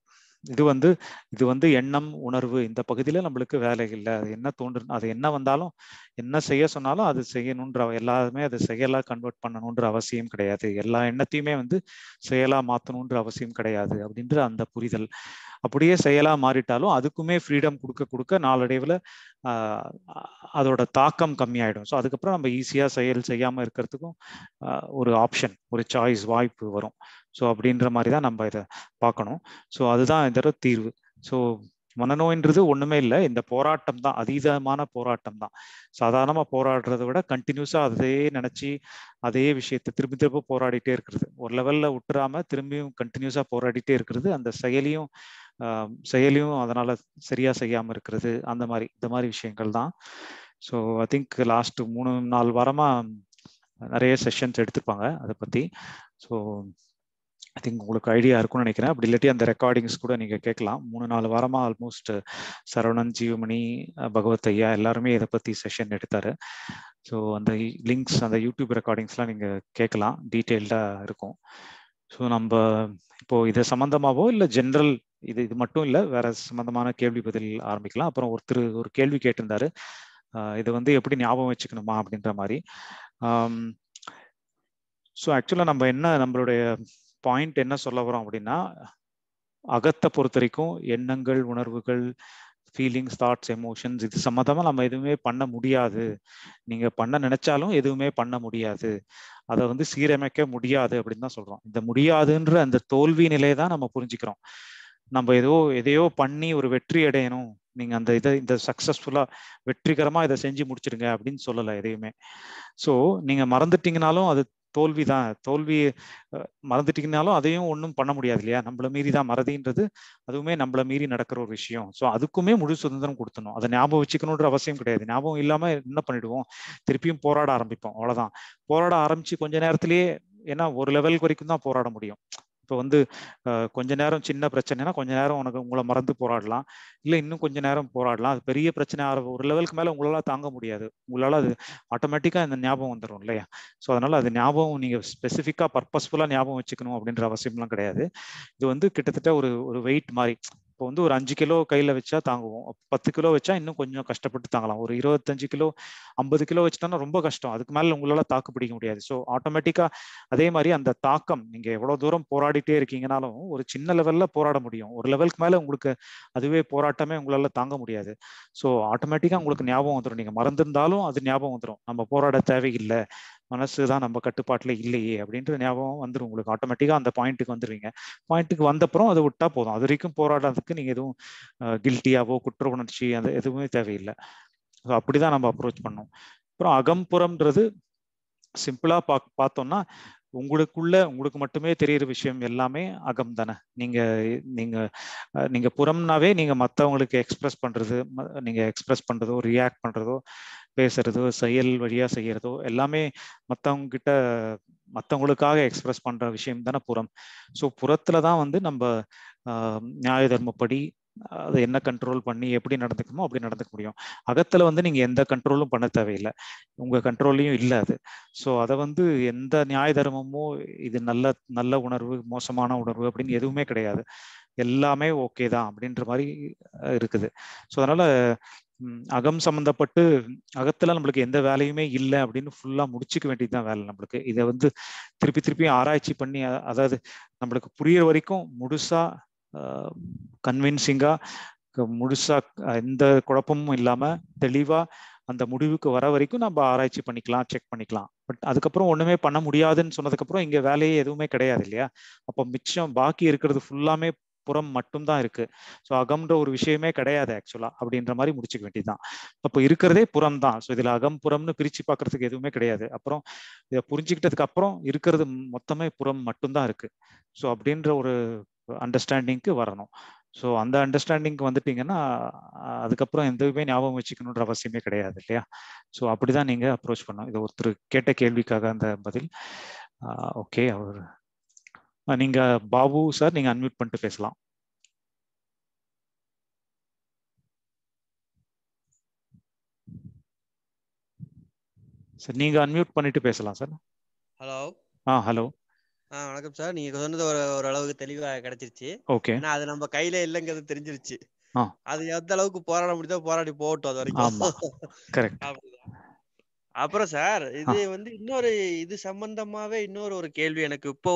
இது வந்து இது வந்து எண்ணம் உணர்வு இந்த பகுதியில நம்மளுக்கு வேலை இல்லை அது என்ன தோன்று அது என்ன வந்தாலும் என்ன செய்ய சொன்னாலும் அது செய்யணுன்ற எல்லாருமே அது செயலா கன்வெர்ட் பண்ணணுன்ற அவசியம் கிடையாது எல்லா எண்ணத்தையுமே வந்து செயலா மாத்தணுன்ற அவசியம் கிடையாது அப்படின்ற அந்த புரிதல் அப்படியே செயலா மாறிட்டாலும் அதுக்குமே ஃப்ரீடம் கொடுக்க கொடுக்க நாளடைவில் அதோட தாக்கம் கம்மியாயிடும் ஸோ அதுக்கப்புறம் நம்ம ஈஸியாக செயல் செய்யாமல் இருக்கிறதுக்கும் ஒரு ஆப்ஷன் ஒரு சாய்ஸ் வாய்ப்பு வரும் ஸோ அப்படின்ற மாதிரி தான் நம்ம இதை பார்க்கணும் ஸோ அதுதான் இதோட தீர்வு ஸோ மனநோயின்றது ஒண்ணுமே இல்லை இந்த போராட்டம் தான் அதீதமான போராட்டம் தான் சாதாரணமா போராடுறத விட கண்டினியூஸா அதே நினைச்சு அதே விஷயத்தை திரும்பி திரும்ப போராடிட்டே இருக்கிறது ஒரு லெவல்ல விட்டுறாம திரும்பியும் கண்டினியூஸா போராடிட்டே இருக்கிறது அந்த செயலியும் செயலியும் அதனால சரியா செய்யாம இருக்கிறது அந்த மாதிரி இந்த மாதிரி விஷயங்கள் தான் ஸோ ஐ திங்க் லாஸ்ட் மூணு நாலு வாரமா நிறைய செஷன்ஸ் எடுத்துப்பாங்க அதை பத்தி ஸோ ஐ திங்க் உங்களுக்கு ஐடியா இருக்கும்னு நினைக்கிறேன் அப்படி இல்லாட்டி அந்த ரெக்கார்டிங்ஸ் கூட நீங்கள் கேட்கலாம் மூணு நாலு வாரமாக ஆல்மோஸ்ட் சரவணன் ஜீவமணி பகவத் ஐயா எல்லாருமே இதை பற்றி செஷன் எடுத்தாரு ஸோ அந்த லிங்க்ஸ் அந்த யூடியூப் ரெக்கார்டிங்ஸ்லாம் நீங்கள் கேட்கலாம் டீட்டெயில்டாக இருக்கும் ஸோ நம்ம இப்போ இதை சம்மந்தமாகவோ இல்லை ஜென்ரல் இது இது மட்டும் இல்லை வேற சம்மந்தமான கேள்வி பதில் ஆரம்பிக்கலாம் அப்புறம் ஒருத்தர் ஒரு கேள்வி கேட்டிருந்தாரு இதை வந்து எப்படி ஞாபகம் வச்சுக்கணுமா அப்படின்ற மாதிரி ஸோ ஆக்சுவலாக நம்ம என்ன நம்மளுடைய பாயிண்ட் என்ன சொல்ல வரோம் அப்படின்னா அகத்தை பொறுத்த வரைக்கும் எண்ணங்கள் உணர்வுகள் ஃபீலிங்ஸ் தாட்ஸ் எமோஷன்ஸ் இது சம்மந்தமா நம்ம எதுவுமே பண்ண முடியாது நீங்க பண்ண நினைச்சாலும் எதுவுமே பண்ண முடியாது அதை வந்து சீரமைக்க முடியாது அப்படின்னு தான் சொல்றோம் இந்த முடியாதுன்ற அந்த தோல்வி நிலையை தான் நம்ம புரிஞ்சுக்கிறோம் நம்ம ஏதோ எதையோ பண்ணி ஒரு வெற்றி அடையணும் நீங்க அந்த இதை இந்த சக்சஸ்ஃபுல்லா வெற்றிகரமா இதை செஞ்சு முடிச்சிருங்க அப்படின்னு சொல்லலை எதையுமே ஸோ நீங்க மறந்துட்டீங்கனாலும் அது தோல்வி தான் தோல்வி மறந்துட்டீங்கனாலும் அதையும் ஒன்றும் பண்ண முடியாது இல்லையா நம்மள மீறி தான் மறதின்றது அதுவுமே நம்மள மீறி நடக்கிற ஒரு விஷயம் ஸோ அதுக்குமே முழு சுதந்திரம் கொடுத்தணும் அதை ஞாபகம் வச்சுக்கணுன்ற அவசியம் கிடையாது ஞாபகம் இல்லாம என்ன பண்ணிடுவோம் திருப்பியும் போராட ஆரம்பிப்போம் அவ்வளவுதான் போராட ஆரம்பிச்சு கொஞ்ச நேரத்திலேயே ஏன்னா ஒரு லெவல் வரைக்கும் தான் போராட முடியும் இப்போ வந்து கொஞ்ச நேரம் சின்ன பிரச்சனைனா கொஞ்ச நேரம் உனக்கு உங்களை மறந்து போராடலாம் இல்லை இன்னும் கொஞ்ச நேரம் போராடலாம் அது பெரிய பிரச்சனை ஒரு லெவலுக்கு மேலே உங்களால தாங்க முடியாது உங்களால அது ஆட்டோமேட்டிக்கா இந்த ஞாபகம் வந்துடும் இல்லையா ஸோ அதனால அது ஞாபகம் நீங்க ஸ்பெசிஃபிக்கா பர்பஸ்ஃபுல்லா ஞாபகம் வச்சுக்கணும் அப்படின்ற அவசியம்லாம் கிடையாது இது வந்து கிட்டத்தட்ட ஒரு ஒரு வெயிட் மாதிரி இப்போ வந்து ஒரு அஞ்சு கிலோ கையில வச்சா தாங்குவோம் பத்து கிலோ வச்சா இன்னும் கொஞ்சம் கஷ்டப்பட்டு தாங்கலாம் ஒரு இருபத்தஞ்சு கிலோ ஐம்பது கிலோ வச்சுட்டோம்னா ரொம்ப கஷ்டம் அதுக்கு மேல உங்களால தாக்கு பிடிக்க முடியாது ஸோ ஆட்டோமேட்டிக்கா அதே மாதிரி அந்த தாக்கம் நீங்க எவ்வளவு தூரம் போராடிட்டே இருக்கீங்கனாலும் ஒரு சின்ன லெவல்ல போராட முடியும் ஒரு லெவலுக்கு மேல உங்களுக்கு அதுவே போராட்டமே உங்களால தாங்க முடியாது ஸோ ஆட்டோமேட்டிக்கா உங்களுக்கு ஞாபகம் வந்துடும் நீங்க மறந்திருந்தாலும் அது ஞாபகம் வந்துடும் நம்ம போராட தேவையில்லை மனசு தான் நம்ம கட்டுப்பாட்டுல இல்லையே அப்படின்ற ஞாபகம் வந்துடும் உங்களுக்கு ஆட்டோமேட்டிக்கா அந்த பாயிண்ட்டுக்கு வந்துடுவீங்க பாயிண்ட்டுக்கு வந்தப்புறம் அதை விட்டா போதும் அது வரைக்கும் போராடுறதுக்கு நீங்க எதுவும் கில்ட்டியாவோ குற்ற உணர்ச்சி அது எதுவுமே தேவையில்லை ஸோ அப்படிதான் நம்ம அப்ரோச் பண்ணோம் அப்புறம் அகம்புறம்ன்றது சிம்பிளா பா பார்த்தோம்னா உங்களுக்குள்ள உங்களுக்கு மட்டுமே தெரியிற விஷயம் எல்லாமே அகம் தானே நீங்க நீங்க நீங்க புறம்னாவே நீங்க மற்றவங்களுக்கு எக்ஸ்பிரஸ் பண்றது நீங்க எக்ஸ்பிரஸ் பண்றதோ ரியாக்ட் பண்றதோ பேசுறதோ செயல் வழியா செய்யறதோ எல்லாமே மற்றவங்க கிட்ட மற்றவங்களுக்காக எக்ஸ்பிரஸ் பண்ற விஷயம் தானே புறம் ஸோ புறத்துல தான் வந்து நம்ம நியாய தர்மப்படி அதை என்ன கண்ட்ரோல் பண்ணி எப்படி நடந்துக்கணுமோ அப்படி நடந்துக்க முடியும் அகத்துல வந்து நீங்க எந்த கண்ட்ரோலும் பண்ண தேவையில்லை உங்க கண்ட்ரோல்லையும் இல்லை அது ஸோ அதை வந்து எந்த நியாய தர்மமோ இது நல்ல நல்ல உணர்வு மோசமான உணர்வு அப்படின்னு எதுவுமே கிடையாது எல்லாமே ஓகே தான் அப்படின்ற மாதிரி இருக்குது ஸோ அதனால அகம் சம்மந்தப்பட்டு அகத்துல நம்மளுக்கு எந்த வேலையுமே இல்லை அப்படின்னு ஃபுல்லா முடிச்சுக்க வேண்டியதுதான் வேலை நம்மளுக்கு இதை வந்து திருப்பி திருப்பி ஆராய்ச்சி பண்ணி அதாவது நம்மளுக்கு புரியுற வரைக்கும் முழுசா கன்வின்சிங்கா முழுசா எந்த குழப்பமும் இல்லாம தெளிவா அந்த முடிவுக்கு வர வரைக்கும் நம்ம ஆராய்ச்சி பண்ணிக்கலாம் செக் பண்ணிக்கலாம் பட் அதுக்கப்புறம் ஒண்ணுமே பண்ண முடியாதுன்னு சொன்னதுக்கப்புறம் இங்க வேலையே எதுவுமே கிடையாது இல்லையா அப்போ மிச்சம் பாக்கி இருக்கிறது ஃபுல்லாமே புறம் மட்டும்தான் இருக்கு ஸோ அகம்ன்ற ஒரு விஷயமே கிடையாது ஆக்சுவலா அப்படின்ற மாதிரி முடிச்சுக்க வேண்டியதுதான் அப்போ இருக்கிறதே புறம் தான் ஸோ இதுல அகம் புறம்னு பிரிச்சு பார்க்கறதுக்கு எதுவுமே கிடையாது அப்புறம் இதை புரிஞ்சுக்கிட்டதுக்கு அப்புறம் இருக்கிறது மொத்தமே புறம் மட்டும்தான் இருக்கு ஸோ அப்படின்ற ஒரு அண்டர்ஸ்டாண்டிங்க்கு வரணும் ஸோ அந்த அண்டர்ஸ்டாண்டிங்க்கு வந்துட்டீங்கன்னா அதுக்கப்புறம் எதுவுமே ஞாபகம் வச்சுக்கணுன்ற அவசியமே கிடையாது இல்லையா ஸோ அப்படிதான் நீங்க அப்ரோச் பண்ணும் இது ஒருத்தர் கேட்ட கேள்விக்காக அந்த பதில் ஓகே அவர் நீங்க பாபு சார் நீங்க அன்மியூட் பண்ணிட்டு பேசலாம் சார் நீங்க அன்மியூட் பண்ணிட்டு பேசலாம் சார் ஹலோ ஆ ஹலோ ஆ வணக்கம் சார் நீங்க சொன்னது ஒரு ஓரளவுக்கு தெளிவா கிடைச்சிருச்சு ஓகே ஏன்னா அது நம்ம கையில இல்லைங்கிறது தெரிஞ்சிருச்சு ஆ. அது எந்த அளவுக்கு போராட முடியுதோ போராடி போகட்டும் அது வரைக்கும் ஆமா கரெக்ட் அப்படிதான். அப்புறம் சார் இது வந்து இன்னொரு இது சம்பந்தமாவே இன்னொரு ஒரு கேள்வி எனக்கு இப்போ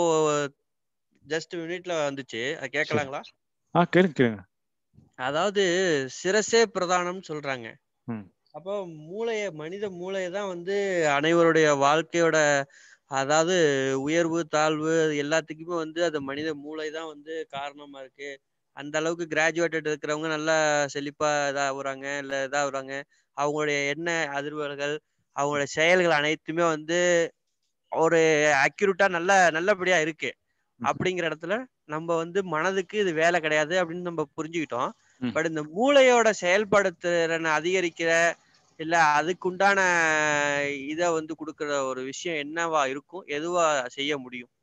ஜஸ்ட் மினிட்ல வந்துச்சு அது கேட்கலாங்களா ஆ கேளுங்க கேளுங்க அதாவது சிரசே பிரதானம் சொல்றாங்க ம். அப்போ மூளைய மனித மூளையை தான் வந்து அனைவருடைய வாழ்க்கையோட அதாவது உயர்வு தாழ்வு எல்லாத்துக்குமே வந்து அது மனித மூளை தான் வந்து காரணமா இருக்கு அந்த அளவுக்கு கிராஜுவேட்டட் இருக்கிறவங்க நல்லா செழிப்பா இதாகுறாங்க இல்ல இதாகுறாங்க அவங்களுடைய எண்ண அதிர்வுகள் அவங்களுடைய செயல்கள் அனைத்துமே வந்து ஒரு அக்யூரேட்டா நல்ல நல்லபடியா இருக்கு அப்படிங்கிற இடத்துல நம்ம வந்து மனதுக்கு இது வேலை கிடையாது அப்படின்னு நம்ம புரிஞ்சுக்கிட்டோம் ம். பட் இந்த மூளையோட செயல்படுத்துறனை அதிகரிக்கிற இல்ல அதுக்குண்டான இத வந்து கொடுக்கிற ஒரு விஷயம் என்னவா இருக்கும் எதுவா செய்ய முடியும்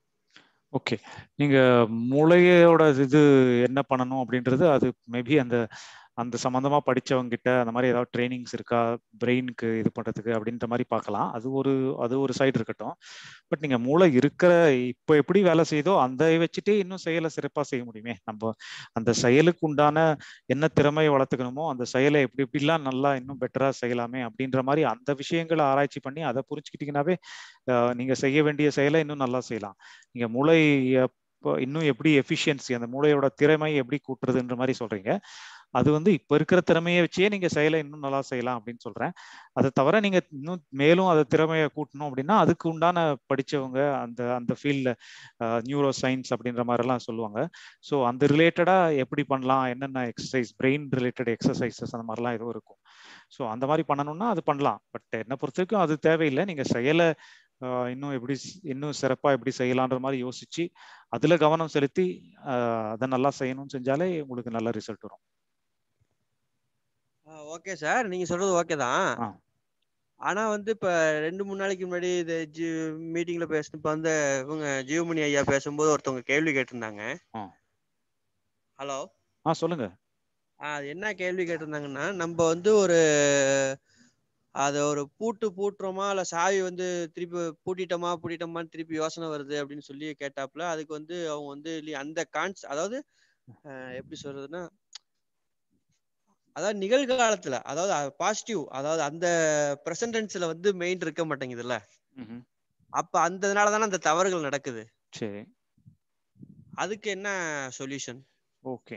ஓகே நீங்க மூளையோட இது என்ன பண்ணணும் அப்படின்றது அது மேபி அந்த அந்த சம்மந்தமா படிச்சவங்க கிட்ட அந்த மாதிரி ஏதாவது ட்ரைனிங்ஸ் இருக்கா பிரெயினுக்கு இது பண்றதுக்கு அப்படின்ற மாதிரி பார்க்கலாம் அது ஒரு அது ஒரு சைடு இருக்கட்டும் பட் நீங்க மூளை இருக்கிற இப்போ எப்படி வேலை செய்யுதோ அந்த வச்சுட்டே இன்னும் செயலை சிறப்பா செய்ய முடியுமே நம்ம அந்த செயலுக்கு உண்டான என்ன திறமையை வளர்த்துக்கணுமோ அந்த செயலை எப்படி எப்படிலாம் நல்லா இன்னும் பெட்டரா செய்யலாமே அப்படின்ற மாதிரி அந்த விஷயங்களை ஆராய்ச்சி பண்ணி அதை புரிஞ்சுக்கிட்டீங்கன்னாவே அஹ், நீங்க செய்ய வேண்டிய செயலை இன்னும் நல்லா செய்யலாம் நீங்க மூளை இப்போ இன்னும் எப்படி எஃபிஷியன்சி அந்த மூளையோட திறமை எப்படி கூட்டுறதுன்ற மாதிரி சொல்றீங்க அது வந்து இப்ப இருக்கிற திறமையை வச்சே நீங்க செயலை இன்னும் நல்லா செய்யலாம் அப்படின்னு சொல்றேன் அதை தவிர நீங்க இன்னும் மேலும் அதை திறமையை கூட்டணும் அப்படின்னா அதுக்கு உண்டான படிச்சவங்க அந்த அந்த ஃபீல்ட்ல நியூரோ சயின்ஸ் அப்படின்ற மாதிரி எல்லாம் சொல்லுவாங்க ஸோ அந்த ரிலேட்டடா எப்படி பண்ணலாம் என்னென்ன எக்ஸசைஸ் பிரெயின் ரிலேட்டட் எக்ஸசைசஸ் அந்த மாதிரிலாம் எதுவும் இருக்கும் ஸோ அந்த மாதிரி பண்ணணும்னா அது பண்ணலாம் பட் என்னை பொறுத்த வரைக்கும் அது தேவையில்லை நீங்க செயலை ஆஹ் இன்னும் எப்படி ஸ்- இன்னும் சிறப்பா எப்படி செய்யலான்ற மாதிரி யோசிச்சு அதுல கவனம் செலுத்தி ஆஹ் அதை நல்லா செய்யணும்னு செஞ்சாலே உங்களுக்கு நல்ல ரிசல்ட் வரும் ஓகே சார் நீங்க சொல்றது ஓகே தான் ஆ. ஆனா வந்து இப்ப ரெண்டு மூணு நாளைக்கு முன்னாடி இந்த ஜி மீட்டிங்ல பேசினப்ப வந்து இவங்க ஜீவமணி ஐயா பேசும்போது ஒருத்தவங்க கேள்வி கேட்டிருந்தாங்க ஆ. ஹலோ ஆ சொல்லுங்க அது என்ன கேள்வி கேட்டிருந்தாங்கன்னா நம்ம வந்து ஒரு அது ஒரு பூட்டு பூட்டுறோமா இல்ல சாவி வந்து திருப்பி பூட்டிட்டோமா பூட்டிட்டோமான்னு திருப்பி யோசனை வருது அப்படின்னு சொல்லி கேட்டாப்புல அதுக்கு வந்து அவங்க வந்து இல்லையா அந்த கான்ஸ் அதாவது அஹ், எப்படி சொல்றதுன்னா அதாவது நிகழ்காலத்துல அதாவது பாசிட்டிவ் அதாவது அந்த பிரசன்டென்ஸ்ல வந்து மெயின் இருக்க மாட்டேங்குதுல்ல ம்ஹும். அப்ப அந்த இதனால தானே அந்த தவறுகள் நடக்குது சரி அதுக்கு என்ன சொல்யூஷன் ஓகே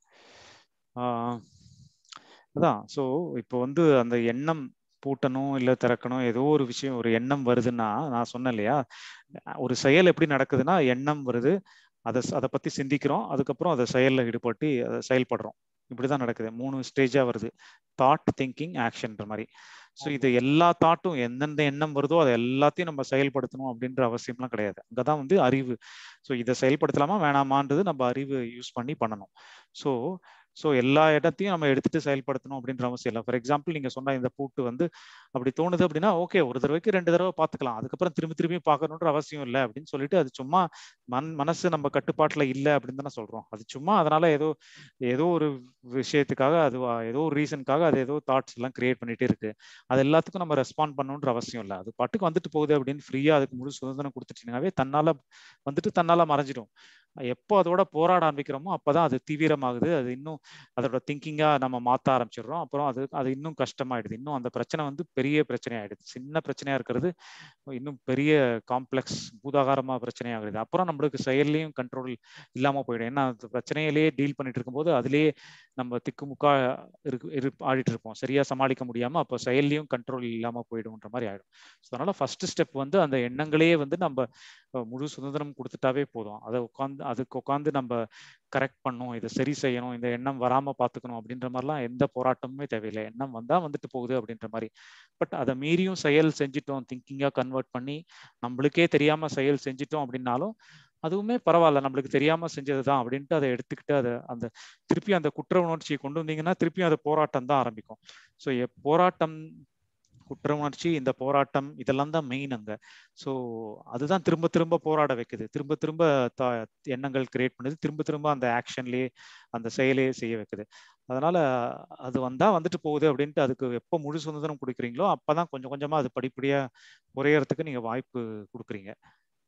அதான் ஸோ இப்போ வந்து அந்த எண்ணம் பூட்டணும் இல்லை திறக்கணும் ஏதோ ஒரு விஷயம் ஒரு எண்ணம் வருதுன்னா நான் சொன்னேன் இல்லையா ஒரு செயல் எப்படி நடக்குதுன்னா எண்ணம் வருது அதை அதை பத்தி சிந்திக்கிறோம் அதுக்கப்புறம் அதை செயல்ல ஈடுபட்டு அதை செயல்படுறோம் இப்படிதான் நடக்குது மூணு ஸ்டேஜா வருது தாட் திங்கிங் ஆக்ஷன்ற மாதிரி ஸோ இது எல்லா தாட்டும் எந்தெந்த எண்ணம் வருதோ அதை எல்லாத்தையும் நம்ம செயல்படுத்தணும் அப்படின்ற அவசியம்லாம் கிடையாது அங்கதான் வந்து அறிவு ஸோ இதை செயல்படுத்தலாமா வேணாமான்றது நம்ம அறிவு யூஸ் பண்ணி பண்ணணும் ஸோ ஸோ எல்லா இடத்தையும் நம்ம எடுத்துட்டு செயல்படுத்தணும் அப்படின்ற அவசியம் இல்லை ஃபார் எக்ஸாம்பிள் நீங்க சொன்ன இந்த பூட்டு வந்து அப்படி தோணுது அப்படின்னா ஓகே ஒரு தடவைக்கு ரெண்டு தடவை பார்த்துக்கலாம் அதுக்கப்புறம் திரும்பி திரும்பி பார்க்கணுன்ற அவசியம் இல்லை அப்படின்னு சொல்லிட்டு அது சும்மா மன் மனசு நம்ம கட்டுப்பாட்டுல இல்லை அப்படின்னு தானே சொல்றோம் அது சும்மா அதனால ஏதோ ஏதோ ஒரு விஷயத்துக்காக அது ஏதோ ஒரு ரீசனுக்காக அது ஏதோ தாட்ஸ் எல்லாம் கிரியேட் பண்ணிட்டே இருக்கு அது எல்லாத்துக்கும் நம்ம ரெஸ்பாண்ட் பண்ணணுன்ற அவசியம் இல்லை அது பாட்டுக்கு வந்துட்டு போகுது அப்படின்னு ஃப்ரீயா அதுக்கு முழு சுதந்திரம் கொடுத்துட்டீங்கன்னாவே தன்னால வந்துட்டு தன்னால மறைஞ்சிடும் எப்போ அதோட போராட ஆரம்பிக்கிறோமோ அப்பதான் அது தீவிரமாகுது அது இன்னும் அதோட திங்கிங்கா நம்ம மாத்த ஆரம்பிச்சிடுறோம் அப்புறம் அது அது இன்னும் கஷ்டமாயிடுது இன்னும் அந்த பிரச்சனை வந்து பெரிய பிரச்சனை ஆயிடுது சின்ன பிரச்சனையா இருக்கிறது இன்னும் பெரிய காம்ப்ளெக்ஸ் பூதாகாரமா பிரச்சனை ஆகுது அப்புறம் நம்மளுக்கு செயல்லையும் கண்ட்ரோல் இல்லாம போயிடும் ஏன்னா அந்த பிரச்சனையிலேயே டீல் பண்ணிட்டு இருக்கும்போது அதுலயே நம்ம திக்குமுக்கா இருக்கு இரு ஆடிட்டு இருப்போம் சரியா சமாளிக்க முடியாம அப்போ செயல்லையும் கண்ட்ரோல் இல்லாம போயிடும்ன்ற மாதிரி ஆயிடும் ஸோ அதனால ஃபர்ஸ்ட் ஸ்டெப் வந்து அந்த எண்ணங்களையே வந்து நம்ம முழு சுதந்திரம் கொடுத்துட்டாவே போதும் அதை உட்காந்து அதுக்கு உட்காந்து நம்ம கரெக்ட் பண்ணும் இதை சரி செய்யணும் இந்த எண்ணம் வராம பாத்துக்கணும் அப்படின்ற மாதிரிலாம் எந்த போராட்டமுமே தேவையில்லை எண்ணம் வந்தா வந்துட்டு போகுது அப்படின்ற மாதிரி பட் அதை மீறியும் செயல் செஞ்சிட்டோம் திங்கிங்கா கன்வெர்ட் பண்ணி நம்மளுக்கே தெரியாம செயல் செஞ்சிட்டோம் அப்படின்னாலும் அதுவுமே பரவாயில்ல நம்மளுக்கு தெரியாம செஞ்சதுதான் அப்படின்ட்டு அதை எடுத்துக்கிட்டு அதை அந்த திருப்பி அந்த குற்ற உணர்ச்சியை கொண்டு வந்தீங்கன்னா திருப்பியும் அது போராட்டம் தான் ஆரம்பிக்கும் ஸோ போராட்டம் குற்ற உணர்ச்சி இந்த போராட்டம் இதெல்லாம் தான் மெயின் அங்க ஸோ அதுதான் திரும்ப திரும்ப போராட வைக்குது திரும்ப திரும்ப த எண்ணங்கள் கிரியேட் பண்ணுது திரும்ப திரும்ப அந்த ஆக்ஷன்லயே அந்த செயலையே செய்ய வைக்குது அதனால அது வந்தா வந்துட்டு போகுது அப்படின்ட்டு அதுக்கு எப்போ முழு சுதந்திரம் கொடுக்குறீங்களோ அப்பதான் கொஞ்சம் கொஞ்சமா அது படிப்படியா குறையறதுக்கு நீங்க வாய்ப்பு கொடுக்குறீங்க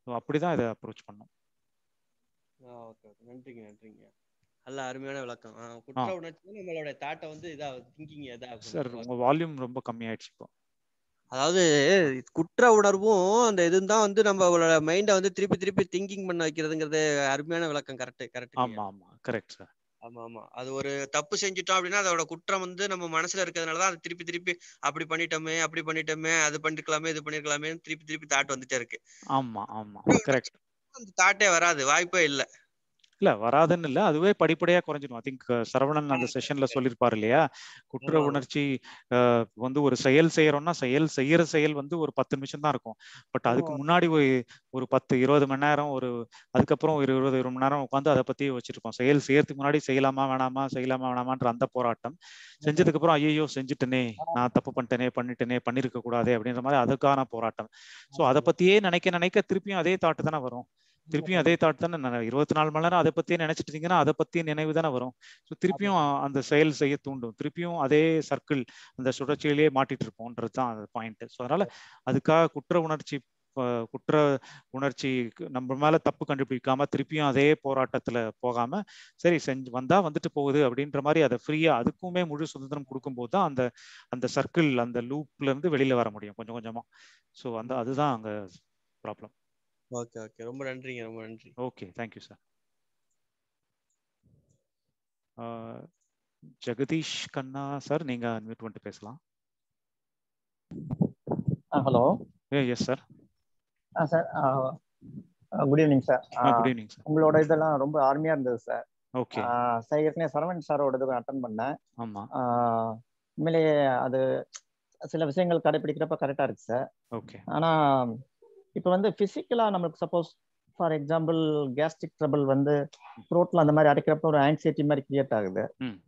ஸோ அப்படிதான் இதை அப்ரோச் பண்ணோம் ஓகே ஓகே நன்றிங்க நன்றிங்க நல்ல அருமையான விளக்கம் ஆ, குற்ற உணர்ச்சி நம்மளோட தாட்டை வந்து இதா திங்கிங் இதா சார் உங்க வால்யூம் ரொம்ப கம்மியாயிடுச்சு இப்போ அதாவது குற்ற உணர்வும் அந்த இதுவும் தான் வந்து நம்மளோட மைண்டை வந்து திருப்பி திருப்பி திங்கிங் பண்ண வைக்கிறதுங்கிறது அருமையான விளக்கம் கரெக்ட் கரெக்ட் ஆமா ஆமா கரெக்ட் சார் ஆமா ஆமா அது ஒரு தப்பு செஞ்சுட்டோம் அப்படின்னா அதோட குற்றம் வந்து நம்ம மனசுல இருக்கிறதுனால தான் அது திருப்பி திருப்பி அப்படி பண்ணிட்டோமே அப்படி பண்ணிட்டோமே அது பண்ணிருக்கலாமே இது பண்ணிருக்கலாமே திருப்பி திருப்பி தாட் வந்துட்டே இருக்கு ஆமா ஆமா கரெக்ட் அந்த தாட்டே வராது வாய்ப்பே இல்ல இல்ல வராதுன்னு இல்ல அதுவே படிப்படியா குறைஞ்சிடும் ஐ திங்க் சரவணன் அந்த செஷன்ல சொல்லியிருப்பாரு இல்லையா குற்ற ஆமா, ஆமா. உணர்ச்சி அஹ், வந்து ஒரு செயல் செய்யறோம்னா செயல் செய்யற செயல் வந்து ஒரு பத்து நிமிஷம் தான் இருக்கும் பட் அதுக்கு முன்னாடி ஒரு ஒரு பத்து இருபது மணி நேரம் ஒரு அதுக்கப்புறம் ஒரு இருபது இருபது மணி நேரம் உட்காந்து அதை பத்தி வச்சிருக்கோம் செயல் செய்யறதுக்கு முன்னாடி செய்யலாமா வேணாமா செய்யலாமா வேணாமான்ற அந்த போராட்டம் செஞ்சதுக்கு அப்புறம் ஐயோ செஞ்சுட்டனே நான் தப்பு பண்ணிட்டேனே பண்ணிட்டேனே பண்ணிருக்க கூடாதே அப்படின்ற மாதிரி அதுக்கான போராட்டம் சோ அதை பத்தியே நினைக்க நினைக்க திருப்பியும் அதே தாட்டு தானே வரும் திருப்பியும் அதே தாட் தானே நான் இருபத்தி நாலு மணி நேரம் அதை பத்தியே நினைச்சிட்டு இருந்தீங்கன்னா அதை பத்தி நினைவு தானே வரும் ஸோ திருப்பியும் அந்த செயல் செய்ய தூண்டும் திருப்பியும் அதே சர்க்கிள் அந்த சுழற்சியிலேயே மாட்டிட்டு இருப்போம்ன்றது தான் அந்த பாயிண்ட் ஸோ அதனால அதுக்காக குற்ற உணர்ச்சி அஹ், குற்ற உணர்ச்சி நம்ம மேல தப்பு கண்டுபிடிக்காம திருப்பியும் அதே போராட்டத்துல போகாம சரி செஞ்சு வந்தா வந்துட்டு போகுது அப்படின்ற மாதிரி அதை ஃப்ரீயா அதுக்குமே முழு சுதந்திரம் கொடுக்கும்போது தான் அந்த அந்த சர்க்கிள் அந்த லூப்ல இருந்து வெளியில வர முடியும் கொஞ்சம் கொஞ்சமா ஸோ அந்த அதுதான் அங்க ப்ராப்ளம் ஓகே ஓகே ரொம்ப நன்றிங்க ரொம்ப நன்றி okay thank you sir Jagadish Kanna sir நீங்க அன்மியூட் பண்ணிட்டு பேசலாம் hello yes sir ah sir good evening sir good evening sir உங்களோட இதெல்லாம் ரொம்ப அருமையா இருந்தது சார் ஓகே சார் ஏற்கனவே சரவணன் சாரோட இது அட்டன் பண்ணேன் ஆமா ஆ, உண்மையிலேயே அது சில விஷயங்கள் கடைபிடிக்கிறப்ப கரெக்டா இருக்கு சார் ஓகே ஆனா இப்போ வந்து பிசிக்கலா நம்மளுக்கு suppose for example gastric trouble வந்து த்ரோட்ல அந்த மாதிரி அடைக்கிறப்ப ஒரு ஆன்சைட்டி மாதிரி கிரியேட் ஆகுது ம்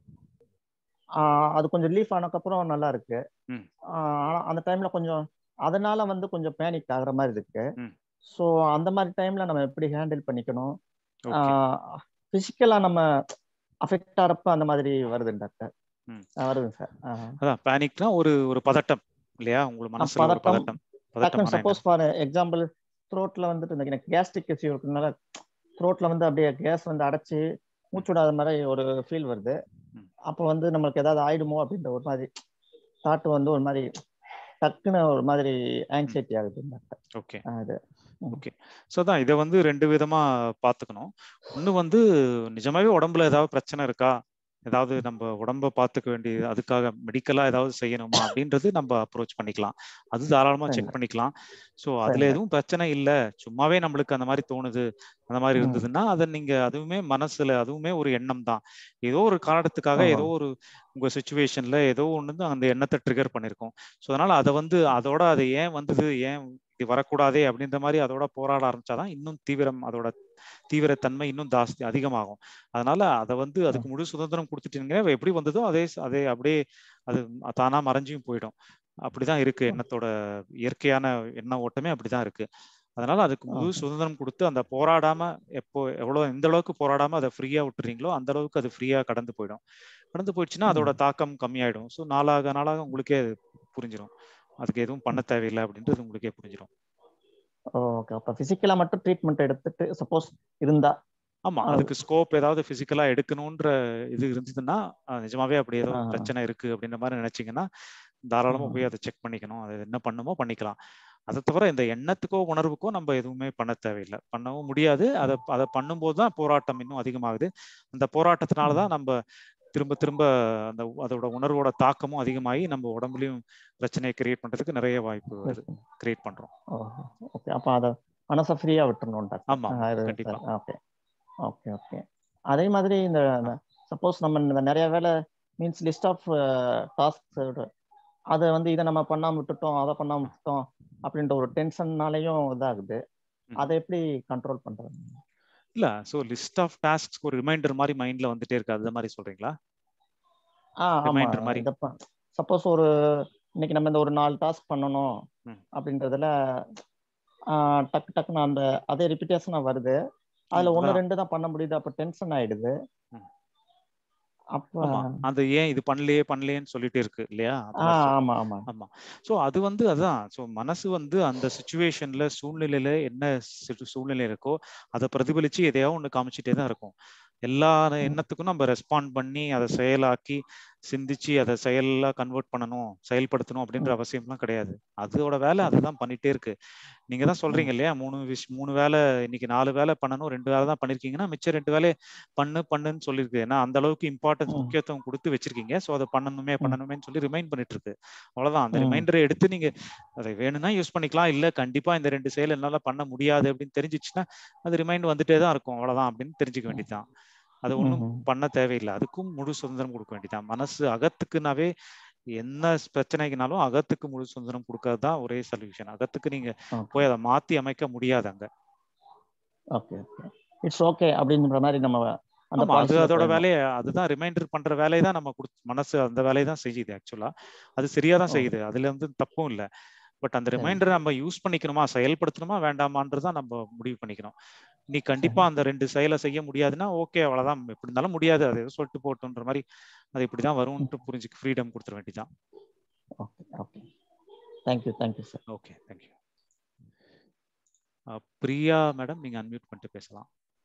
ஆஹ் அது கொஞ்சம் ரிலீஃப் ஆனதுக்கப்புறம் நல்லா இருக்கு ம் ஆஹ் ஆனா அந்த டைம்ல கொஞ்சம் அதனால வந்து கொஞ்சம் பேனிக் ஆகுற மாதிரி இருக்கு ம் ஸோ அந்த மாதிரி டைம்ல நம்ம எப்படி ஹேண்டில் பண்ணிக்கணும் ஓகே பிசிக்கலா நம்ம அஃபெக்ட் ஆகிறப்ப அந்த மாதிரி வருது டாக்டர் ம் வருது சார் அதான் பேனிக்னா ஒரு ஒரு பதட்டம் இல்லையா உங்களுக்கு மனசுல ஒரு பதட்டம் பதட்டம் பதட்டமான சப்போஸ் ஃபார் எக்ஸாம்பிள் த்ரோட்ல வந்துட்டு இந்த எனக்கு கேஸ்ட்ரிக் இஷ்யூ இருக்கிறதுனால த்ரோட்ல வந்து அப்படியே கேஸ் வந்து அடைச்சு மூச்சு விடாத மாதிரி ஒரு ஃபீல் வருது ம். அப்போ வந்து நம்மளுக்கு ஏதாவது ஆயிடுமோ அப்படின்ற ஒரு மாதிரி தாட் வந்து ஒரு மாதிரி டக்குன்னு ஒரு மாதிரி ஆங்ஸைட்டி ஆகுது டாக்டர் ஓகே அது ஓகே ஸோ தான் இதை வந்து ரெண்டு விதமா பார்த்துக்கணும் ஒன்று வந்து நிஜமாவே உடம்புல ஏதாவது பிரச்சனை இருக்கா ஏதாவது நம்ம உடம்ப பார்த்துக்க வேண்டியது அதுக்காக மெடிக்கலா ஏதாவது செய்யணுமா அப்படின்றது நம்ம அப்ரோச் பண்ணிக்கலாம் அது தாராளமா செக் சரிங்க பண்ணிக்கலாம் ஸோ அதுல சரிங்க எதுவும் பிரச்சனை இல்லை சும்மாவே நம்மளுக்கு அந்த மாதிரி தோணுது அந்த மாதிரி ம் இருந்ததுன்னா அதை நீங்க அதுவுமே மனசுல அதுவுமே ஒரு எண்ணம் தான் ஏதோ ஒரு காரணத்துக்காக ஓஹோ ஏதோ ஒரு உங்க சுச்சுவேஷன்ல ஏதோ ஒன்று அந்த எண்ணத்தை ட்ரிகர் பண்ணிருக்கோம் ஸோ அதனால அதை வந்து அதோட அது ஏன் வந்தது ஏன் இது வரக்கூடாதே அப்படின்ற மாதிரி அதோட போராட ஆரம்பிச்சாதான் இன்னும் தீவிரம் அதோட தீவிரத்தன்மை இன்னும் ஜாஸ்தி அதிகமாகும் அதனால அதை வந்து அதுக்கு முழு சுதந்திரம் கொடுத்துட்டீங்கன்னா எப்படி வந்ததோ அதே அதே அப்படியே அது தானா மறைஞ்சியும் போயிடும் அப்படிதான் இருக்கு எண்ணத்தோட இயற்கையான எண்ண ஓட்டமே அப்படிதான் இருக்கு அதனால அதுக்கு முழு ஓகே சுதந்திரம் கொடுத்து அந்த போராடாம எப்போ எவ்வளவு எந்த அளவுக்கு போராடாம அதை ஃப்ரீயா விட்டுறீங்களோ அந்த அளவுக்கு அது ஃப்ரீயா கடந்து போயிடும் கடந்து போயிடுச்சுன்னா அதோட ம் தாக்கம் கம்மியாயிடும் ஸோ நாளாக நாளாக உங்களுக்கே அது புரிஞ்சிடும் அதுக்கு எதுவும் பண்ண தேவையில்லை அப்படின்றது உங்களுக்கே புரிஞ்சிடும் ஓகே அப்போ பிசிக்கலா மட்டும் ட்ரீட்மெண்ட் எடுத்துட்டு சப்போஸ் இருந்தா ஆமா அது அதுக்கு ஸ்கோப் ஏதாவது பிசிக்கலா எடுக்கணும்ன்ற இது இருந்ததுன்னா அஹ் நிஜமாவே அப்படி ஏதோ ஆ பிரச்சனை இருக்கு அப்படின்ற மாதிரி நினைச்சீங்கன்னா தாராளமா ஆ போய் அதை செக் பண்ணிக்கணும் அது என்ன பண்ணுமோ பண்ணிக்கலாம் அதை தவிர இந்த எண்ணத்துக்கோ உணர்வுக்கோ நம்ம எதுவுமே பண்ண தேவையில்லை பண்ணவும் முடியாது அதை அதை பண்ணும்போது தான் போராட்டம் இன்னும் அதிகமாகுது அந்த போராட்டத்தினால ம் தான் நம்ம திரும்ப திரும்ப அந்த அதோட உணர்வோட தாக்கமும் அதிகமாகி நம்ம உடம்புலயும் பிரச்சனையை கிரியேட் பண்றதுக்கு நிறைய வாய்ப்பு வருது கிரியேட் பண்றோம் ஓகே அப்போ அதை மனசை ஃப்ரீயா விட்டுறணும் டாக்டர் ஆமா ஆ, இது கண்டிப்பா சரி ஓகே ஓகே ஓகே அதே மாதிரி இந்த சப்போஸ் நம்ம இந்த நிறைய வேலை மீன்ஸ் லிஸ்ட் ஆஃப் டாஸ்க் அதை வந்து இதை நம்ம பண்ணாம விட்டுட்டோம் அதை பண்ணாம விட்டுட்டோம் அப்படின்ற ஒரு டென்ஷன்னாலையும் இதாகுது ம். அதை எப்படி கண்ட்ரோல் பண்றது இல்ல சோ லிஸ்ட் ஆஃப் டாஸ்க்ஸ் ஒரு ரிமைண்டர் மாதிரி மைண்ட்ல வந்துட்டே இருக்கு அந்த மாதிரி சொல்றீங்களா ஆ ஆமா ரிமைண்டர் மாதிரி இந்த சப்போஸ் ஒரு இன்னைக்கு நம்ம இந்த ஒரு நாலு டாஸ்க் பண்ணணும் ம். அப்படின்றதுல ஆ, டக்கு டக்குன்னு அந்த அதே ரிப்பீட்டேஷனா வருது அதுல ம், ஒன்று அதான் ரெண்டு தான் பண்ண முடியுது அப்போ டென்ஷன் ஆயிடுது ம். அப்ப ஆமா அது ஏன் இது பண்ணலையே பண்ணலையேன்னு சொல்லிட்டு இருக்கு இல்லையா அந்த ஆ மாதிரி சொல்றேன் ஆமா ஆமா ஆமா ஸோ அது வந்து அதான் ஸோ மனசு வந்து அந்த சுச்சுவேஷன்ல சூழ்நிலையில என்ன சிட்டு- சூழ்நிலை இருக்கோ அதை பிரதிபலிச்சு எதையாவது ஒன்று காமிச்சிட்டே தான் இருக்கும் எல்லா ம், எண்ணத்துக்கும் நம்ம ரெஸ்பாண்ட் பண்ணி அதை செயலாக்கி சிந்திச்சு அதை செயலா கன்வெர்ட் பண்ணணும் செயல்படுத்தணும் அப்படின்ற ம், அவசியம்லாம் கிடையாது அதோட வேலை ம், அதுதான் பண்ணிட்டே இருக்கு நீங்க தான் ம், சொல்றீங்க இல்லையா மூணு விஷ் மூணு வேலை இன்னைக்கு நாலு வேலை பண்ணணும் ரெண்டு வேலை தான் பண்ணிருக்கீங்கன்னா மிச்சம் ரெண்டு வேலையை பண்ணு பண்ணுன்னு சொல்லியிருக்கு ஏன்னா அந்த அளவுக்கு இம்பார்ட்டன்ஸ் ம், முக்கியத்துவம் கொடுத்து வச்சிருக்கீங்க ஸோ அதை பண்ணணுமே ம், பண்ணணுமேன்னு சொல்லி ரிமைண்ட் பண்ணிட்டு இருக்கு அவ்வளவுதான் அந்த ம், ரிமைண்டரை எடுத்து நீங்க அதை வேணும்னா யூஸ் பண்ணிக்கலாம் இல்ல கண்டிப்பா இந்த ரெண்டு செயல் என்னால பண்ண முடியாது அப்படின்னு தெரிஞ்சிச்சுன்னா அது ரிமைண்ட் வந்துட்டே தான் இருக்கும் அவ்வளவுதான் அப்படின்னு தெரிஞ்சுக்க ம், வேண்டியதுதான் அது ஒன்றும் ம், பண்ண தேவையில்லை அதுக்கும் முழு சுதந்திரம் கொடுக்க வேண்டியதுதான் மனசு அகத்துக்குனாவே என்ன பிரச்சனைக்குனாலும் அகத்துக்கு முழு சுதந்திரம் கொடுக்கறது தான் ஒரே சொல்யூஷன் அகத்துக்கு நீங்க ஓகே போய் அதை மாத்தி அமைக்க முடியாது அங்க ஓகே ஓகே இட்ஸ் ஓகே அப்படின்ற மாதிரி நம்ம அந்த ஆமா அது பாலிசியில அதோட போயிடணும் வேலையை அதுதான் ரிமைண்டர் பண்ற வேலையை தான் நம்ம கொடுத்து மனசு அந்த வேலையை தான் செய்யுது ஆக்சுவலா அது சரியா தான் ஓ செய்யுது அதுல வந்து தப்பும் இல்லை பட் அந்த சரி ரிமைண்டரை நம்ம யூஸ் பண்ணிக்கணுமா செயல்படுத்தணுமா வேண்டாமான்றதான் நம்ம முடிவு பண்ணிக்கணும் நீ கண்டிப்பா சரி அந்த ரெண்டு செயலை செய்ய முடியாதுன்னா ஓகே அவ்வளவுதான் எப்படி இருந்தாலும் முடியாது அதை எதோ சொல்லிட்டு போட்டுன்ற மாதிரி அது இப்படிதான் ம், வரும்ன்ட்டு புரிஞ்சு ஃப்ரீடம் கொடுத்துட வேண்டியதான் okay okay thank you thank you sir okay thank you Priya madam நீங்க அன்மியூட் பண்ணிட்டு பேசலாம்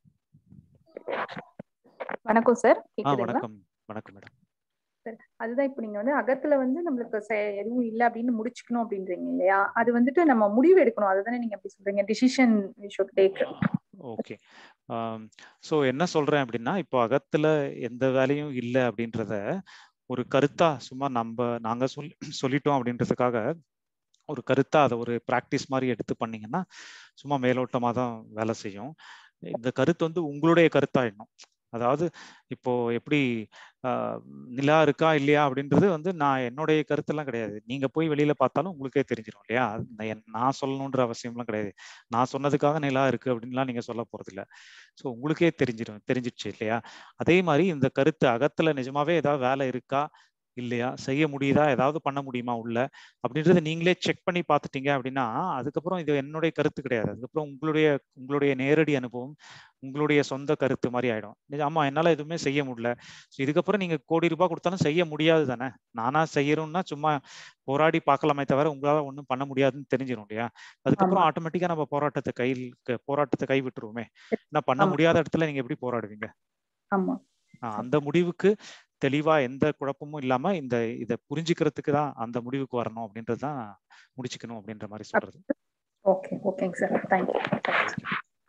வணக்கம் சார் ஆ கேக்குதுங்களா வணக்கம் வணக்கம் மேடம் சார் அதுதான் இப்போ நீங்க வந்து அகத்துல வந்து நம்மளுக்கு செ- எதுவும் இல்லை அப்படின்னு முடிச்சுக்கணும் அப்படின்றீங்க இல்லையா அது வந்துட்டு நம்ம முடிவு எடுக்கணும் அதுதானே நீங்க அப்படி சொல்றீங்க decision we should take okay so என்ன சொல்றேன் அப்படின்னா இப்போ அகத்துல எந்த வேலையும் இல்லை அப்படின்றத ஒரு கருத்தா சும்மா நம்ம நாங்க சொல் சொல்லிட்டோம் அப்படின்றதுக்காக ஒரு கருத்தா அதை ஒரு ப்ராக்டிஸ் மாதிரி எடுத்து பண்ணீங்கன்னா சும்மா மேலோட்டமா தான் வேலை செய்யும் இந்த கருத்து வந்து உங்களுடைய கருத்தாயிடணும் அதாவது இப்போ எப்படி ஆஹ், நிலா இருக்கா இல்லையா அப்படின்றது வந்து நான் என்னுடைய கருத்தெல்லாம் கிடையாது நீங்க போய் வெளியில பார்த்தாலும் உங்களுக்கே தெரிஞ்சிடும் இல்லையா அது நான் என்- நான் சொல்லணுன்ற அவசியம்லாம் கிடையாது நான் சொன்னதுக்காக நிலா இருக்கு அப்படின்லாம் நீங்க சொல்ல போறது இல்ல ஸோ உங்களுக்கே தெரிஞ்சிடும் தெரிஞ்சிடுச்சு இல்லையா அதே மாதிரி இந்த கருத்து அகத்துல நிஜமாவே ஏதாவது வேலை இருக்கா இல்லையா செய்ய முடியுதா ஏதாவது பண்ண முடியுமா உள்ள அப்படின்றத நீங்களே செக் பண்ணி பார்த்துட்டீங்க அப்படின்னா அதுக்கப்புறம் இது என்னுடைய கருத்து கிடையாது அதுக்கப்புறம் உங்களுடைய உங்களுடைய நேரடி அனுபவம் உங்களுடைய சொந்த கருத்து மாதிரி ஆயிடும் நிஜ- ஆமா என்னால எதுவுமே செய்ய முடியல So இதுக்கப்புறம் நீங்க கோடி ரூபாய் கொடுத்தாலும் செய்ய முடியாது தானே நானா செய்யணும்னா சும்மா போராடி பார்க்கலாமே தவிர உங்களால ஒன்றும் பண்ண முடியாதுன்னு தெரிஞ்சிடும் இல்லையா அதுக்கப்புறம் ஆமா ஆட்டோமேட்டிக்கா நம்ம போராட்டத்தை கையில் க- போராட்டத்தை கை விட்டுருவோமே நான் பண்ண ஆமா முடியாத இடத்துல நீங்க எப்படி போராடுவீங்க ஆமா ஆஹ் அந்த முடிவுக்கு தெளிவா எந்த குழப்பமும் இல்லாம இந்த இதை புரிஞ்சுக்கிறதுக்கு தான் அந்த முடிவுக்கு வரணும் அப்படின்றது தான் முடிச்சுக்கணும் அப்படின்ற மாதிரி சொல்றது ஓகே ஓகேங்க sir thank you okay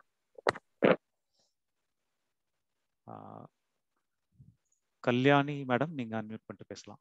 Kalyani madam நீங்க அன்மியூட் பண்ணிட்டு பேசலாம்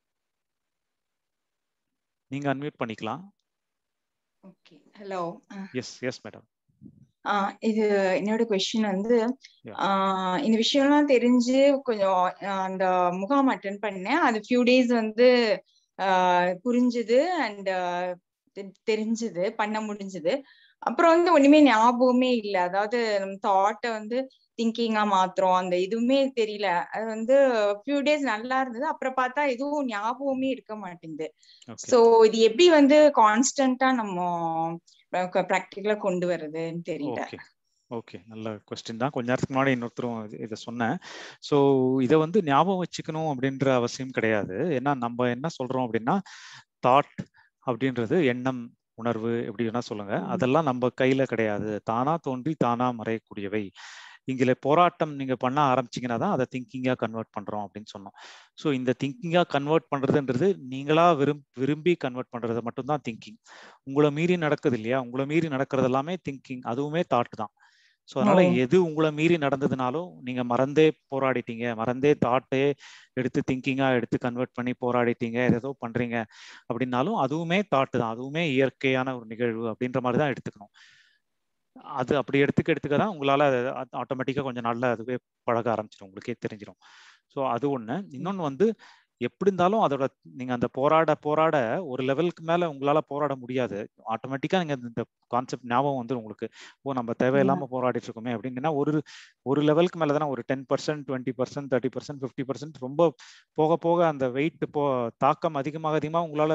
நீங்க அன்மியூட் பண்ணிக்கலாம் okay hello yes yes madam இது என்னோட கொஸ்டின் வந்து Yeah. ஆஹ் இந்த விஷயம்லாம் தெரிஞ்சு கொஞ்சம் ஆஹ் அந்த முகாம் அட்டன் பண்ணேன் அது ஃபியூ டேஸ் வந்து ஆஹ் புரிஞ்சுது அண்ட் தெரிஞ்சுது பண்ண முடிஞ்சுது அப்புறம் வந்து ஒண்ணுமே ஞாபகமே இல்லை அதாவது நம்ம தாட்டை வந்து திங்கிங்கா மாத்துறோம் அந்த இதுவுமே தெரியல அது வந்து ஃபியூ டேஸ் நல்லா இருந்தது அப்புறம் பார்த்தா எதுவும் ஞாபகமே இருக்க மாட்டேங்குது ஓகே சோ இது எப்படி வந்து கான்ஸ்டன்டா நம்ம ப்ராக்டிக்கலா கொண்டு வர்றதுன்னு தெரியல ஓகே ஓகே நல்ல கொஸ்டின் தான் கொஞ்ச நேரத்துக்கு முன்னாடி இன்னொருத்தரும் இது- இதை சொன்னேன் ஸோ இதை வந்து ஞாபகம் வச்சுக்கணும் அப்படின்ற அவசியம் கிடையாது ஏன்னா நம்ம என்ன சொல்றோம் அப்படின்னா தாட் அப்படின்றது எண்ணம் உணர்வு எப்படி வேணா சொல்லுங்க ம். அதெல்லாம் நம்ம கையில கிடையாது தானா தோன்றி தானா மறையக்கூடியவை இங்கே போராட்டம் நீங்க பண்ண ஆரம்பிச்சீங்கன்னா தான் அதை திங்கிங்கா கன்வெர்ட் பண்றோம் அப்படின்னு சொன்னோம் ஸோ இந்த திங்கிங்கா கன்வெர்ட் பண்றதுன்றது நீங்களா விரும் விரும்பி கன்வெர்ட் பண்றது மட்டும்தான் திங்கிங் உங்களை மீறி நடக்குது இல்லையா உங்களை மீறி நடக்கிறது எல்லாமே திங்கிங் அதுவுமே தாட் தான் ஸோ அதனால ஓ. எது உங்களை மீறி நடந்ததுனாலும் நீங்க மறந்தே போராடிட்டீங்க மறந்தே தாட்டே எடுத்து திங்கிங்கா எடுத்து கன்வெர்ட் பண்ணி போராடிட்டீங்க ஏதோ பண்றீங்க அப்படின்னாலும் அதுவுமே தாட்டு தான் அதுவுமே இயற்கையான ஒரு நிகழ்வு அப்படின்ற மாதிரி தான் எடுத்துக்கணும் அது அப்படி எடுத்துக்க எடுத்துக்க தான் உங்களால ஆட்டோமேட்டிக்கா கொஞ்சம் நாள்ல அதுவே பழக ஆரம்பிச்சிடும் உங்களுக்கே தெரிஞ்சிடும் ஸோ அது ஒண்ணு இன்னொன்னு வந்து எப்படி இருந்தாலும் அதோட நீங்க அந்த போராட போராட ஒரு லெவலுக்கு மேல உங்களால போராட முடியாது ஆட்டோமேட்டிக்கா நீங்க இந்த கான்செப்ட் ஞாபகம் வந்து உங்களுக்கு ஓ நம்ம தேவையில்லாம போராடிட்டு இருக்கோமே அப்படின்னா ஒரு ஒரு லெவலுக்கு மேல தானே ஒரு ten percent twenty percent thirty percent fifty percent ரொம்ப போக போக அந்த வெயிட் போ தாக்கம் அதிகமாக அதிகமாக உங்களால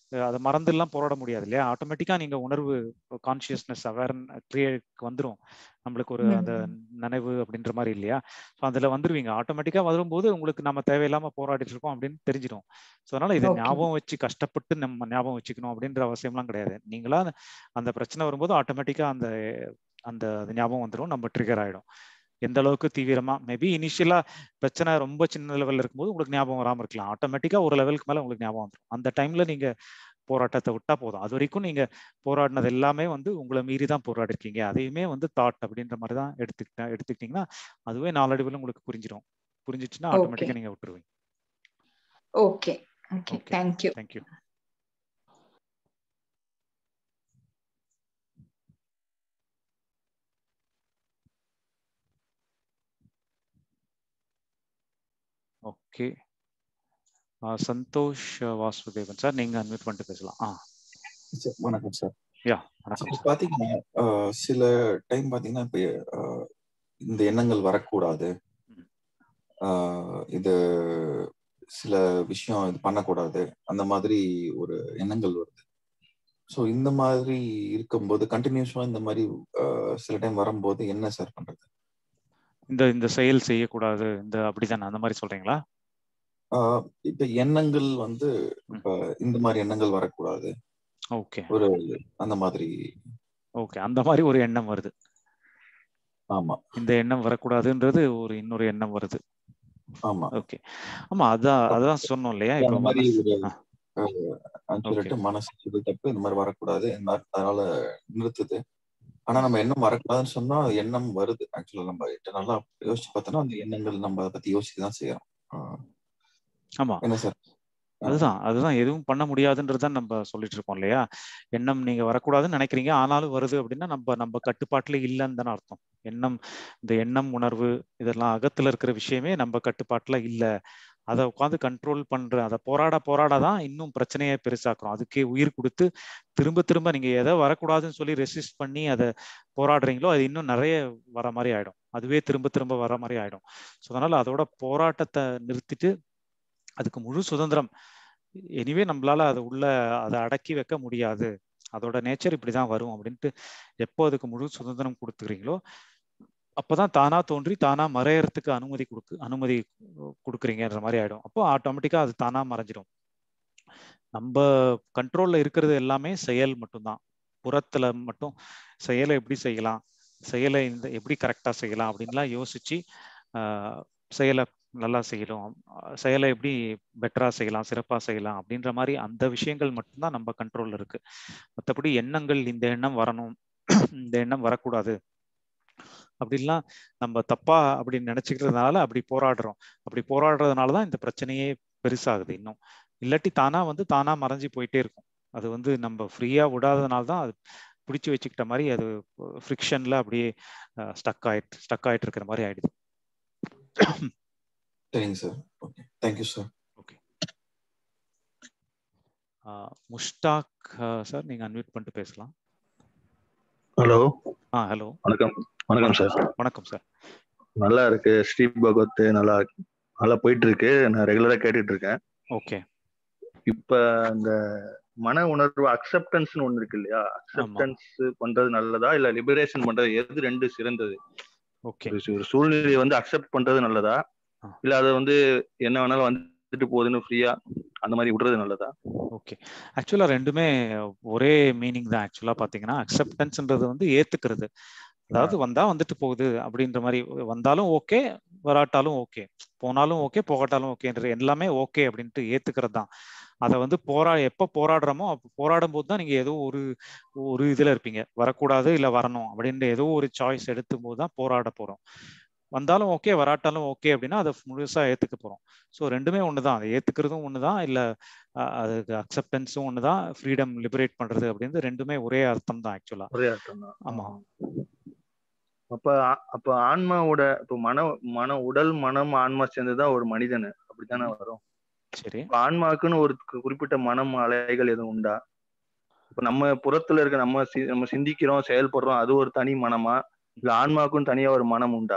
அதை மறந்துலாம் போராட முடியாது இல்லையா ஆட்டோமேட்டிக்கா நீங்க உணர்வு கான்சியஸ்னஸ் அவேர் கிரியேட் வந்துரும் நம்மளுக்கு ஒரு அந்த நினைவு அப்படின்ற மாதிரி இல்லையா ஸோ அதுல வந்துருவீங்க ஆட்டோமேட்டிக்கா வரும்போது உங்களுக்கு நம்ம தேவையில்லாம போராடிட்டு இருக்கோம் அப்படின்னு தெரிஞ்சிடும் ஸோ அதனால இதை Okay. ஞாபகம் வச்சு கஷ்டப்பட்டு நம்ம ஞாபகம் வச்சுக்கணும் அப்படின்ற அவசியம்லாம் கிடையாது நீங்களா அந்த பிரச்சனை வரும்போது ஆட்டோமேட்டிக்கா அந்த அந்த அது ஞாபகம் வந்துடும் நம்ம ட்ரிகர் ஆயிடும் எந்த அளவுக்கு தீவிரமா மேபி இனிஷியலா பிரச்சனை ரொம்ப சின்ன லெவல்ல இருக்கும்போது உங்களுக்கு ஞாபகம் வராம இருக்கலாம் ஆட்டோமேட்டிக்கா ஒரு லெவலுக்கு மேல உங்களுக்கு ஞாபகம் வந்துடும் அந்த டைம்ல நீங்க போராட்டத்தை விட்டா போதும் அது வரைக்கும் நீங்க போராடினது எல்லாமே வந்து உங்களை மீறி தான் போராடி இருக்கீங்க அதையுமே வந்து தாட் அப்படின்ற மாதிரி தான் எடுத்துக்கிட்டா எடுத்துக்கிட்டீங்கன்னா அதுவே நாளடைவில் உங்களுக்கு புரிஞ்சிடும் புரிஞ்சிச்சுன்னா Okay. ஆட்டோமேட்டிக்கா நீங்க விட்டுருவீங்க okay okay thank you thank you okay Santhosh Vasudevan sir நீங்க அன்மியூட் பண்ணிட்டு பேசலாம் ஆ சார் வணக்கம் சார் யா வணக்கம் இப்போ சார் பாத்தீங்கன்னா ஆஹ் சில டைம் பாத்தீங்கன்னா இப்போ ஆஹ் இந்த எண்ணங்கள் வரக்கூடாது ஆஹ் இது சில விஷயம் இது பண்ணக்கூடாது அந்த மாதிரி ஒரு எண்ணங்கள் வருது ஸோ இந்த மாதிரி இருக்கும்போது கண்டினியூஸா இந்த மாதிரி ஆஹ் சில டைம் வரும்போது என்ன சார் பண்றது இந்த இந்த செயல் செய்யக்கூடாது இந்த அப்படிதானே அந்த மாதிரி சொல்றீங்களா ஆஹ் இப்ப எண்ணங்கள் வந்து இப்ப இந்த மாதிரி எண்ணங்கள் வரக்கூடாது ஓகே ஒரு அந்த மாதிரி ஓகே அந்த மாதிரி ஒரு எண்ணம் வருது ஆமா இந்த எண்ணம் வரக்கூடாதுன்றது ஒரு இன்னொரு எண்ணம் வருது ஆமா ஓகே ஆமா அதான் அதான் சொன்னோம் இல்லையா அந்த இப்போ மாதிரி மனசு ஒரு ஆ, ஆஹ் அது ஓகே சொல்லிட்டு மனசு இது தப்பு இந்த மாதிரி வரக்கூடாது இந்த மாதிரி அதனால நிறுத்துது ஆனா நம்ம எண்ணம் வரக்கூடாதுன்னு சொன்னா அது எண்ணம் வருது ஆக்சுவலா நம்ம நல்லா யோசிச்சு பார்த்தோம்னா அந்த எண்ணங்கள் நம்ம அதை பத்தி யோசிச்சு தான் செய்யறோம் ஆஹ் ஆமா என்ன சார் அதுதான் அதுதான் எதுவும் பண்ண முடியாதுன்றது தான் நம்ம சொல்லிட்டு இருக்கோம் இல்லையா எண்ணம் நீங்க வரக்கூடாதுன்னு நினைக்கிறீங்க ஆனாலும் வருது அப்படின்னா நம்ம நம்ம கட்டுப்பாட்டுல இல்லைன்னு தானே அர்த்தம் எண்ணம் இந்த எண்ணம் உணர்வு இதெல்லாம் அகத்துல இருக்கிற விஷயமே நம்ம கட்டுப்பாட்டுல இல்ல அதை உட்காந்து கண்ட்ரோல் பண்ற அதை போராட போராடாதான் இன்னும் பிரச்சனையை பெருசாக்குறோம் அதுக்கே உயிர் கொடுத்து திரும்ப திரும்ப நீங்க எதை வரக்கூடாதுன்னு சொல்லி ரெசிஸ்ட் பண்ணி அதை போராடுறீங்களோ அது இன்னும் நிறைய வர மாதிரி ஆயிடும் அதுவே திரும்ப திரும்ப வர மாதிரி ஆயிடும் ஸோ அதனால அதோட போராட்டத்தை நிறுத்திட்டு அதுக்கு முழு சுதந்திரம் எனிவே நம்மளால அதை உள்ள அதை அடக்கி வைக்க முடியாது அதோட நேச்சர் இப்படிதான் வரும் அப்படின்ட்டு எப்போ அதுக்கு முழு சுதந்திரம் கொடுத்துக்கிறீங்களோ அப்பதான் தானா தோன்றி தானா மறையறதுக்கு அனுமதி கொடுக்கு அனுமதி கொடுக்குறீங்கன்ற மாதிரி ஆயிடும் அப்போ ஆட்டோமேட்டிக்கா அது தானா மறைஞ்சிடும் நம்ம கண்ட்ரோல்ல இருக்கிறது எல்லாமே செயல் மட்டும்தான் புறத்துல மட்டும் செயலை எப்படி செய்யலாம் செயலை இந்த எப்படி கரெக்டா செய்யலாம் அப்படின்லாம் யோசிச்சு ஆஹ் செயலை நல்லா செய்யணும் அஹ் செயலை எப்படி பெட்டரா செய்யலாம் சிறப்பா செய்யலாம் அப்படின்ற மாதிரி அந்த விஷயங்கள் மட்டும்தான் நம்ம கண்ட்ரோல்ல இருக்கு மற்றபடி எண்ணங்கள் இந்த எண்ணம் வரணும் இந்த எண்ணம் வரக்கூடாது அப்படிலாம் நம்ம தப்பா அப்படி நினைச்சுக்கிறதுனால அப்படி போராடுறோம் அப்படி போராடுறதுனால தான் இந்த பிரச்சனையே பெருசாகுது இன்னும் இல்லாட்டி தானா வந்து தானா மறைஞ்சு போயிட்டே இருக்கும் அது வந்து நம்ம ஃப்ரீயா விடாததுனால தான் அது பிடிச்சி வச்சுக்கிட்ட மாதிரி அது ஃப்ரிக்ஷன்ல அப்படியே ஸ்டக் ஆயிட்டு ஸ்டக் ஆயிட்டு இருக்கிற மாதிரி ஆயிடுது சரிங்க sir okay thank you sir Mushtaq sir நீங்க அன்மியூட் பண்ணிட்டு பேசலாம் ஹலோ ஆ ஹலோ வணக்கம் வணக்கம் சார் வணக்கம் சார் நல்லா இருக்கு ஸ்ரீ பகவத் நல்லா நல்லா போயிட்டு இருக்கு நான் ரெகுலரா கேட்டுட்டு இருக்கேன் ஓகே இப்ப அந்த மன உணர்வு அக்செப்டன்ஸ்னு ஒண்ணு இருக்கு இல்லையா அக்செப்டன்ஸ் பண்றது நல்லதா இல்ல லிபரேஷன் பண்றது எது ரெண்டு சிறந்தது ஓகே ஒரு சூழ்நிலையை வந்து அக்செப்ட் பண்றது நல்லதா இல்ல அதை வந்து என்ன வேணாலும் வந்துட்டு போகுதுன்னு ஃப்ரீயா அந்த மாதிரி விடுறது நல்லதா ஓகே ஆக்சுவலா ரெண்டுமே ஒரே மீனிங் தான் ஆக்சுவலா பாத்தீங்கன்னா அக்செப்டன்ஸ்ன்றது வந்து ஏத்துக்கிறது அதாவது வந்தா வந்துட்டு போகுது அப்படின்ற மாதிரி வந்தாலும் ஓகே வராட்டாலும் ஓகே போனாலும் ஓகே போகாட்டாலும் ஓகேன்றது எல்லாமே ஓகே அப்படின்ட்டு ஏத்துக்கிறது தான் அதை வந்து போரா எப்ப போராடுறோமோ அப்போ போராடும் போது தான் நீங்க ஏதோ ஒரு ஒரு இதுல இருப்பீங்க வரக்கூடாது இல்ல வரணும் அப்படின்ற ஏதோ ஒரு சாய்ஸ் எடுத்தும் போது தான் போராட போறோம் வந்தாலும் ஓகே வராட்டாலும் ஓகே அப்படின்னா அதை முழுசா ஏத்துக்க போறோம் ஸோ ரெண்டுமே ஒண்ணுதான் அதை ஏத்துக்கிறதும் ஒண்ணுதான் இல்ல அதுக்கு அக்செப்டன்ஸும் ஒண்ணுதான் ஃப்ரீடம் லிபரேட் பண்றது அப்படின்றது ரெண்டுமே ஒரே அர்த்தம் தான் ஆக்சுவலா ஒரே அர்த்தம் தான் ஆமா அப்ப அப்ப ஆன்மாவோட இப்போ மன மன உடல் மனம் ஆன்மா சேர்ந்துதான் ஒரு மனிதன் அப்படித்தானே வரும் சரி ஆன்மாக்குன்னு ஒரு குறிப்பிட்ட மனம் அலைகள் எதுவும் உண்டா இப்ப நம்ம புறத்துல இருக்க நம்ம நம்ம சிந்திக்கிறோம் செயல்படுறோம் அது ஒரு தனி மனமா இல்ல ஆன்மாவுக்கும் தனியா ஒரு மனம் உண்டா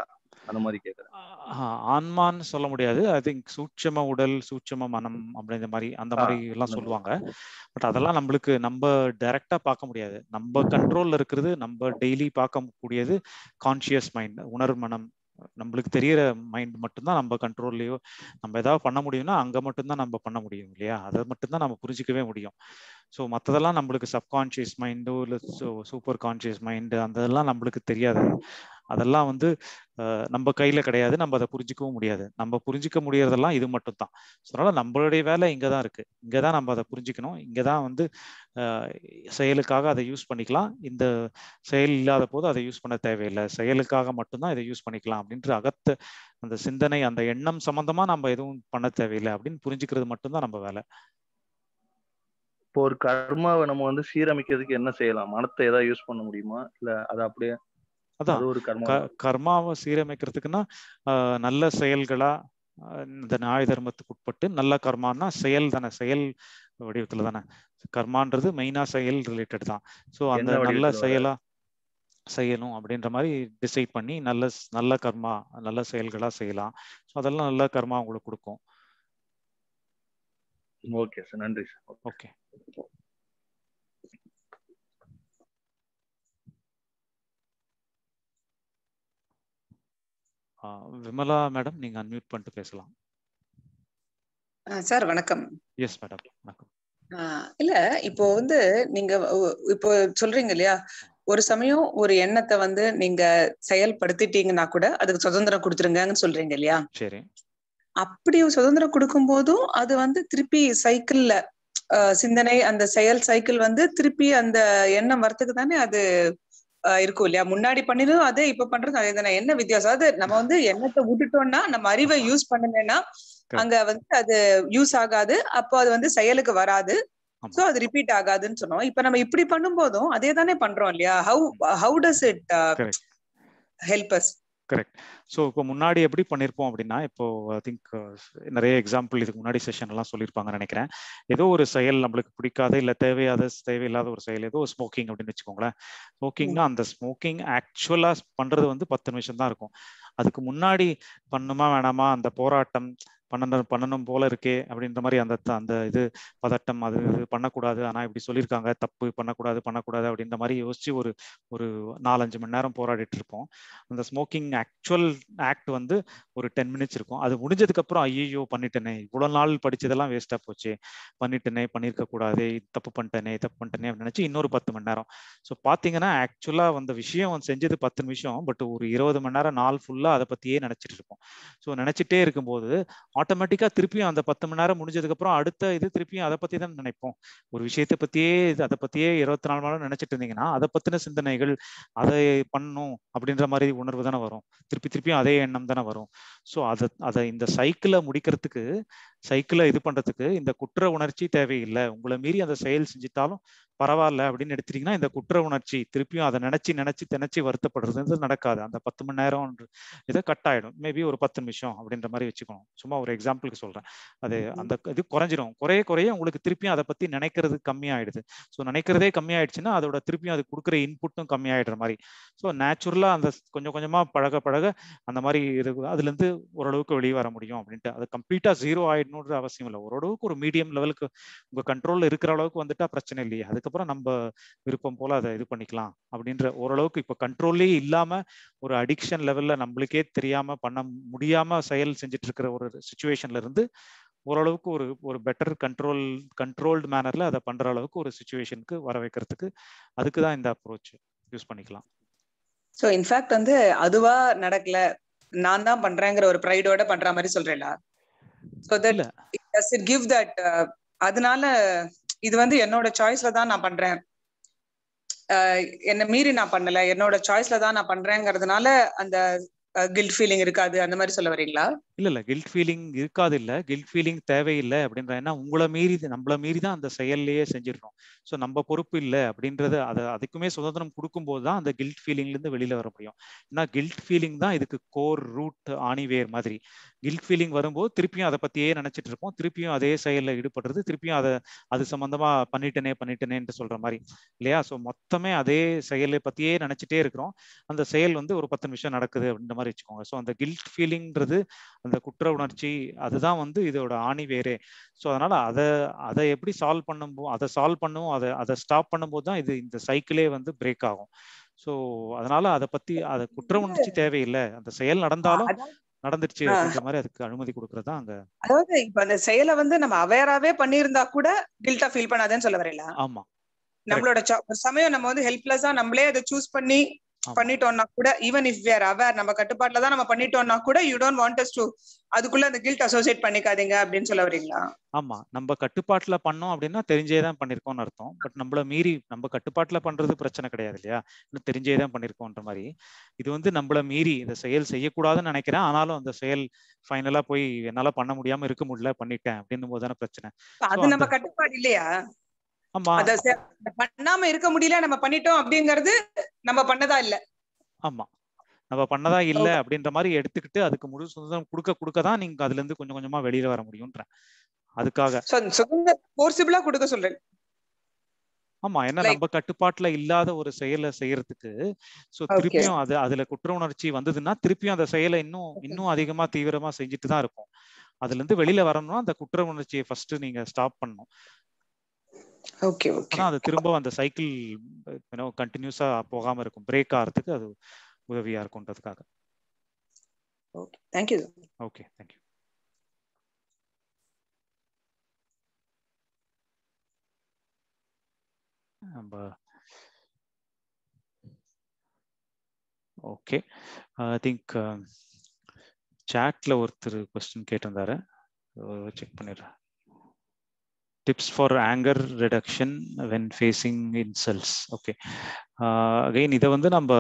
அந்த மாதிரி கேக்குறேன் ஆஹ் ஆன்மான்னு சொல்ல முடியாது ஐ திங்க் சூட்சம உடல் சூட்சம மனம் அப்படின்ற மாதிரி அந்த ஆ மாதிரி எல்லாம் அந்த மாதிரி சொல்லுவாங்க பட் அதெல்லாம் நம்மளுக்கு நம்ம டைரக்டா பார்க்க முடியாது நம்ம கண்ட்ரோல்ல இருக்கிறது நம்ம டெய்லி பார்க்க கூடியது கான்சியஸ் மைண்ட் உணர்வு மனம் நம்மளுக்கு தெரியற மைண்ட் மட்டும்தான் நம்ம கண்ட்ரோல்லையோ நம்ம ஏதாவது பண்ண முடியும்னா அங்க மட்டும்தான் நம்ம பண்ண முடியும் இல்லையா அதை மட்டும்தான் நம்ம புரிஞ்சிக்கவே முடியும் ஸோ மற்றதெல்லாம் நம்மளுக்கு சப்கான்ஷியஸ் மைண்டோ இல்லை சூப்பர் கான்ஷியஸ் மைண்டு அந்த இதெல்லாம் நம்மளுக்கு தெரியாது அதெல்லாம் வந்து அஹ், நம்ம கையில கிடையாது நம்ம அதை புரிஞ்சிக்கவும் முடியாது நம்ம புரிஞ்சிக்க முடியறதெல்லாம் இது மட்டும் தான் அதனால நம்மளுடைய வேலை இங்க தான் இருக்கு இங்க தான் நம்ம அதை புரிஞ்சுக்கணும் இங்க தான் வந்து அஹ், செயலுக்காக அதை யூஸ் பண்ணிக்கலாம் இந்த செயல் இல்லாத போது அதை யூஸ் பண்ண தேவையில்லை செயலுக்காக மட்டும்தான் இதை யூஸ் பண்ணிக்கலாம் அப்படின்ற அகத்த அந்த சிந்தனை அந்த எண்ணம் சம்பந்தமா நம்ம எதுவும் பண்ண தேவையில்லை அப்படின்னு புரிஞ்சுக்கிறது மட்டும்தான் நம்ம வேலை இப்போ ஒரு கர்மாவை நம்ம வந்து சீரமைக்கிறதுக்கு என்ன செய்யலாம் மனத்தை ஏதாவது யூஸ் பண்ண முடியுமா இல்ல அது அப்படியே அதான் அது ஒரு கர்மா க கர்மாவை சீரமைக்கிறதுக்குன்னா ஆஹ் நல்ல செயல்களா ஆஹ் இந்த நியாய தர்மத்துக்கு உட்பட்டு நல்ல கர்மான்னா செயல் தானே செயல் வடிவத்துல தானே கர்மான்றது மெயினா செயல் ரிலேட்டட் தான் ஸோ அந்த என்ன நல்ல வடிவத்துல வர செயலா செய்யணும் அப்படின்ற மாதிரி டிசைட் பண்ணி நல்ல ஸ்- நல்ல கர்மா நல்ல செயல்களா செய்யலாம் ஸோ அதெல்லாம் நல்ல கர்மா உங்களுக்கு கொடுக்கும் ஓகே சார் நன்றி சார் ஓகே விமலா மேடம் நீங்க அன்மியூட் பண்ணிட்டு பேசலாம் சார் வணக்கம் எஸ் மேடம் வணக்கம் ஆஹ் இல்ல இப்போ வந்து நீங்க ஒ- இப்போ சொல்றீங்க இல்லையா ஒரு சமயம் ஒரு எண்ணத்தை வந்து நீங்க செயல்படுத்திட்டீங்கன்னா கூட அதுக்கு சுதந்திரம் கொடுத்துருங்கன்னு சொல்றீங்க இல்லையா சரி அப்படி சுதந்திரம் கொடுக்கும் போதும் அது வந்து திருப்பி சைக்கிள்ல சிந்தனை அந்த செயல் சைக்கிள் வந்து திருப்பி அந்த எண்ணம் வரத்துக்கு தானே அது ஆஹ் இருக்கும் இல்லையா முன்னாடி பண்ணினதும் அதே இப்ப பண்றதும் அதே தானே என்ன வித்தியாசம் அதாவது நம்ம வந்து எண்ணத்தை விட்டுட்டோம்னா நம்ம அறிவை யூஸ் பண்ணலைன்னா அங்க வந்து அது யூஸ் ஆகாது அப்போ அது வந்து செயலுக்கு வராது சோ அது ரிப்பீட் ஆகாதுன்னு சொன்னோம் இப்ப நம்ம இப்படி பண்ணும்போதும் அதே தானே பண்றோம் இல்லையா how how does it correct help us correct so இப்போ முன்னாடி எப்படி பண்ணியிருப்போம் அப்படின்னா இப்போ ஐ திங்க் நிறைய எக்ஸாம்பிள் இதுக்கு முன்னாடி செஷன் எல்லாம் சொல்லியிருப்பாங்கன்னு நினைக்கிறேன் ஏதோ ஒரு செயல் நம்மளுக்கு பிடிக்காத இல்லை தேவையாத தேவையில்லாத ஒரு செயல் ஏதோ ஸ்மோக்கிங் அப்படின்னு வச்சுக்கோங்களேன் ஸ்மோக்கிங்னா அந்த ஸ்மோக்கிங் ஆக்சுவலா பண்றது வந்து பத்து நிமிஷம் தான் இருக்கும் அதுக்கு முன்னாடி பண்ணுமா வேணாமா அந்த போராட்டம் பண்ணணும் பண்ணணும் போல இருக்கே அப்படின்ற மாதிரி அந்த த- அந்த இது பதட்டம் அது இது பண்ணக்கூடாது ஆனா இப்படி சொல்லியிருக்காங்க தப்பு பண்ணக்கூடாது பண்ணக்கூடாது அப்படின்ற மாதிரி யோசிச்சு ஒரு ஒரு நாலஞ்சு மணி நேரம் போராடிட்டு இருப்போம் அந்த ஸ்மோக்கிங் ஆக்சுவல் ஆக்ட் வந்து ஒரு டென் மினிட்ஸ் இருக்கும் அது முடிஞ்சதுக்கு அப்புறம் ஐயோ பண்ணிட்டேனே இவ்வளவு நாள் படிச்சதெல்லாம் வேஸ்டா போச்சு பண்ணிட்டேனே பண்ணியிருக்க கூடாது தப்பு பண்ணிட்டேனே தப்பு பண்ணிட்டேனே அப்படின்னு நினைச்சு இன்னொரு பத்து மணி நேரம் ஸோ பாத்தீங்கன்னா ஆக்சுவலா அந்த விஷயம் வந்து செஞ்சது பத்து நிமிஷம் பட் ஒரு இருபது மணி நேரம் நாள் ஃபுல்லா அதை பத்தியே நினைச்சிட்டு இருப்போம் ஸோ நினைச்சிட்டே இருக்கும்போது ஆட்டோமேட்டிக்கா திருப்பியும் அந்த பத்து மணி நேரம் முடிஞ்சதுக்கு அப்புறம் அடுத்த இது திருப்பியும் அதை பத்தி தான் நினைப்போம் ஒரு விஷயத்தை பத்தியே இது- அதை பத்தியே இருபத்தி நாலு மணி நேரம் நினைச்சிட்டு இருந்தீங்கன்னா அதை பத்தின சிந்தனைகள் அதை பண்ணணும் அப்படின்ற மாதிரி உணர்வு தானே வரும் திருப்பி திருப்பியும் அதே எண்ணம் தானே வரும் ஸோ அதை அதை இந்த சைக்கிளை முடிக்கிறதுக்கு சைக்கிளை இது பண்றதுக்கு இந்த குற்ற உணர்ச்சி தேவையில்லை உங்களை மீறி அந்த செயல் செஞ்சிட்டாலும் பரவாயில்ல அப்படின்னு எடுத்துட்டீங்கன்னா இந்த குற்ற உணர்ச்சி திருப்பியும் அதை நினைச்சு நினைச்சு நினைச்சு வருத்தப்படுறது நடக்காது அந்த பத்து மணி நேரம் இதை கட் ஆயிடும் மேபி ஒரு பத்து நிமிஷம் அப்படின்ற மாதிரி வச்சுக்கணும் சும்மா ஒரு எக்ஸாம்பிளுக்கு சொல்றேன் அது அந்த இது குறைஞ்சிரும் குறைய குறைய உங்களுக்கு திருப்பியும் அதை பத்தி நினைக்கிறது கம்மியாயிடுது ஸோ நினைக்கிறதே கம்மியாயிடுச்சுன்னா அதோட திருப்பியும் அது கொடுக்குற இன்புட்டும் கம்மியாயிடுற மாதிரி ஸோ நேச்சுரலா அந்த கொஞ்சம் கொஞ்சமா பழக பழக அந்த மாதிரி இது அதுல இருந்து ஓரளவுக்கு வெளியே வர முடியும் அப்படின்ட்டு அது கம்ப்ளீட்டா ஜீரோ ஆயிடணுன்ற அவசியம் இல்லை ஓரளவுக்கு ஒரு மீடியம் லெவலுக்கு உங்க கண்ட்ரோல்ல இருக்கிற அளவுக்கு வந்துட்டா பிரச்சனை இல்லையே அதுக்கப்புறம் நம்ம விருப்பம் போல அதை இது பண்ணிக்கலாம் அப்படின்ற ஓரளவுக்கு இப்ப கண்ட்ரோல்லே இல்லாம ஒரு அடிக்ஷன் லெவல்ல நம்மளுக்கே தெரியாம பண்ண முடியாம செயல் செஞ்சுட்டு இருக்கிற ஒரு சுச்சுவேஷன்ல இருந்து ஓரளவுக்கு ஒரு ஒரு பெட்டர் கண்ட்ரோல் கண்ட்ரோல்டு மேனர்ல அதை பண்ற அளவுக்கு ஒரு சுச்சுவேஷனுக்கு வர வைக்கிறதுக்கு அதுக்கு தான் இந்த அப்ரோச் யூஸ் பண்ணிக்கலாம் சோ இன்ஃபேக்ட் வந்து அதுவா நடக்கல நான் தான் பண்றேங்கிற ஒரு ப்ரைடோட பண்ற மாதிரி சொல்றேன்ல so that does it give that அதனால இது வந்து என்னோட சாய்ஸ்ல தான் நான் பண்றேன் அஹ் என்னை மீறி நான் பண்ணல என்னோட சாய்ஸ்ல தான் நான் பண்றேங்கிறதுனால அந்த கில்ட் ஃபீலிங் இருக்காது அந்த மாதிரி சொல்ல வரீங்களா இல்ல இல்ல கில்ட் ஃபீலிங் இருக்காது இல்ல கில்ட் ஃபீலிங் தேவையில்லை அப்படின்ற ஏன்னா உங்களை மீறி நம்மள மீறி தான் அந்த செயல்லையே செஞ்சிடறோம் ஸோ நம்ம பொறுப்பு இல்லை அப்படின்றது அதை அதுக்குமே சுதந்திரம் கொடுக்கும்போது தான் அந்த கில்ட் ஃபீலிங்ல இருந்து வெளியில வர முடியும் ஏன்னா கில்ட் ஃபீலிங் தான் இதுக்கு கோர் ரூட் ஆணிவேர் மாதிரி கில்ட் ஃபீலிங் வரும்போது திருப்பியும் அதை பத்தியே நினைச்சிட்டு இருப்போம் திருப்பியும் அதே செயல்ல ஈடுபடுறது திருப்பியும் அதை அது சம்பந்தமா பண்ணிட்டனே பண்ணிட்டனேன்ட்டு சொல்ற மாதிரி இல்லையா ஸோ மொத்தமே அதே செயலை பத்தியே நினைச்சிட்டே இருக்கிறோம் அந்த செயல் வந்து ஒரு பத்து நிமிஷம் நடக்குது அப்படின்ற மாதிரி மாதிரி வச்சுக்கோங்க ஸோ அந்த கில்ட் ஃபீலிங்ன்றது அந்த குற்ற உணர்ச்சி அதுதான் வந்து இதோட ஆணி வேறே ஸோ அதனால அதை அதை எப்படி சால்வ் பண்ணும்போது அதை சால்வ் பண்ணும் அதை அதை ஸ்டாப் பண்ணும்போது தான் இது இந்த சைக்கிளே வந்து பிரேக் ஆகும் ஸோ அதனால அதை பத்தி அதை குற்ற உணர்ச்சி தேவையில்லை அந்த செயல் நடந்தாலும் நடந்துருச்சு அப்படின்ற மாதிரி அதுக்கு அனுமதி கொடுக்கறது தான் அங்க அதாவது இப்ப அந்த செயலை வந்து நம்ம அவேராவே பண்ணியிருந்தா கூட கில்ட்டா ஃபீல் பண்ணாதேன்னு சொல்ல வரீங்களா ஆமா நம்மளோட ஒரு சமயம் நம்ம வந்து ஹெல்ப்லெஸ்ஸா நம்மளே அதை சூஸ் பண்ணி பண்ணிட்டோம்னா கூட ஈவன் இஃப் வேர் அவேர் நம்ம கட்டுப்பாட்டுல தான் நம்ம பண்ணிட்டோம்னா கூட you don't want us to அதுக்குள்ள அந்த கில்ட் அசோசியேட் பண்ணிக்காதீங்க அப்படின்னு சொல்ல வரீங்களா ஆமா நம்ம கட்டுப்பாட்டுல பண்ணோம் அப்படின்னா தெரிஞ்சே தான் பண்ணிருக்கோம்னு அர்த்தம் பட் நம்மள மீறி நம்ம கட்டுப்பாட்டுல பண்றது பிரச்சனை கிடையாது இல்லையா இன்னும் தெரிஞ்சே தான் பண்ணிருக்கோன்ற மாதிரி இது வந்து நம்மள மீறி இந்த செயல் செய்யக்கூடாதுன்னு நினைக்கிறேன் ஆனாலும் அந்த செயல் ஃபைனலா போய் என்னால பண்ண முடியாம இருக்க முடியல பண்ணிட்டேன் அப்படின்னும் போது தானே பிரச்சனை அது நம்ம கட்டுப்பாடு இல்லையா ஆமா அத பண்ணாம இருக்க முடியல நம்ம பண்ணிட்டோம் அப்படிங்கறது நம்ம பண்ணதா இல்ல ஆமா நம்ம பண்ணதா இல்ல அப்படின்ற மாதிரி எடுத்துக்கிட்டு அதுக்கு முழு சுதந்திரம் கொடுக்க கொடுக்க தான் நீங்க அதுல இருந்து கொஞ்சம் கொஞ்சமா வெளியில வர முடியும்ன்றேன் அதுக்காக சுதந்திரம் போர்சிபிளா கொடுக்க சொல்றேன் ஆமா ஏன்னா நம்ம கட்டுப்பாட்டுல இல்லாத ஒரு செயலை செய்யறதுக்கு சோ திருப்பியும் அது அதுல குற்ற உணர்ச்சி வந்ததுன்னா திருப்பியும் அந்த செயலை இன்னும் இன்னும் அதிகமா தீவிரமா செஞ்சுட்டு தான் இருக்கும் அதுல இருந்து வெளியில வரணும்னா அந்த குற்ற உணர்ச்சியை ஃபர்ஸ்ட் நீங்க ஸ்டாப் பண்ணணும் ஓகே ஓகே அது திரும்ப அந்த சைக்கிள் கண்டினியூஸா போகாம இருக்கும் பிரேக் ஆகிறதுக்கு அது உதவியா இருக்கும்ன்றதுக்காக ஓகே தேங்க்யூ ஓகே தேங்க்யூ நம்ம ஓகே ஐ திங்க் சாட்ல ஒருத்தர் கொஸ்டின் கேட்டிருந்தாரு செக் பண்ணிடுறேன் tips for anger reduction when facing insults okay uh, again இதை வந்து நம்ம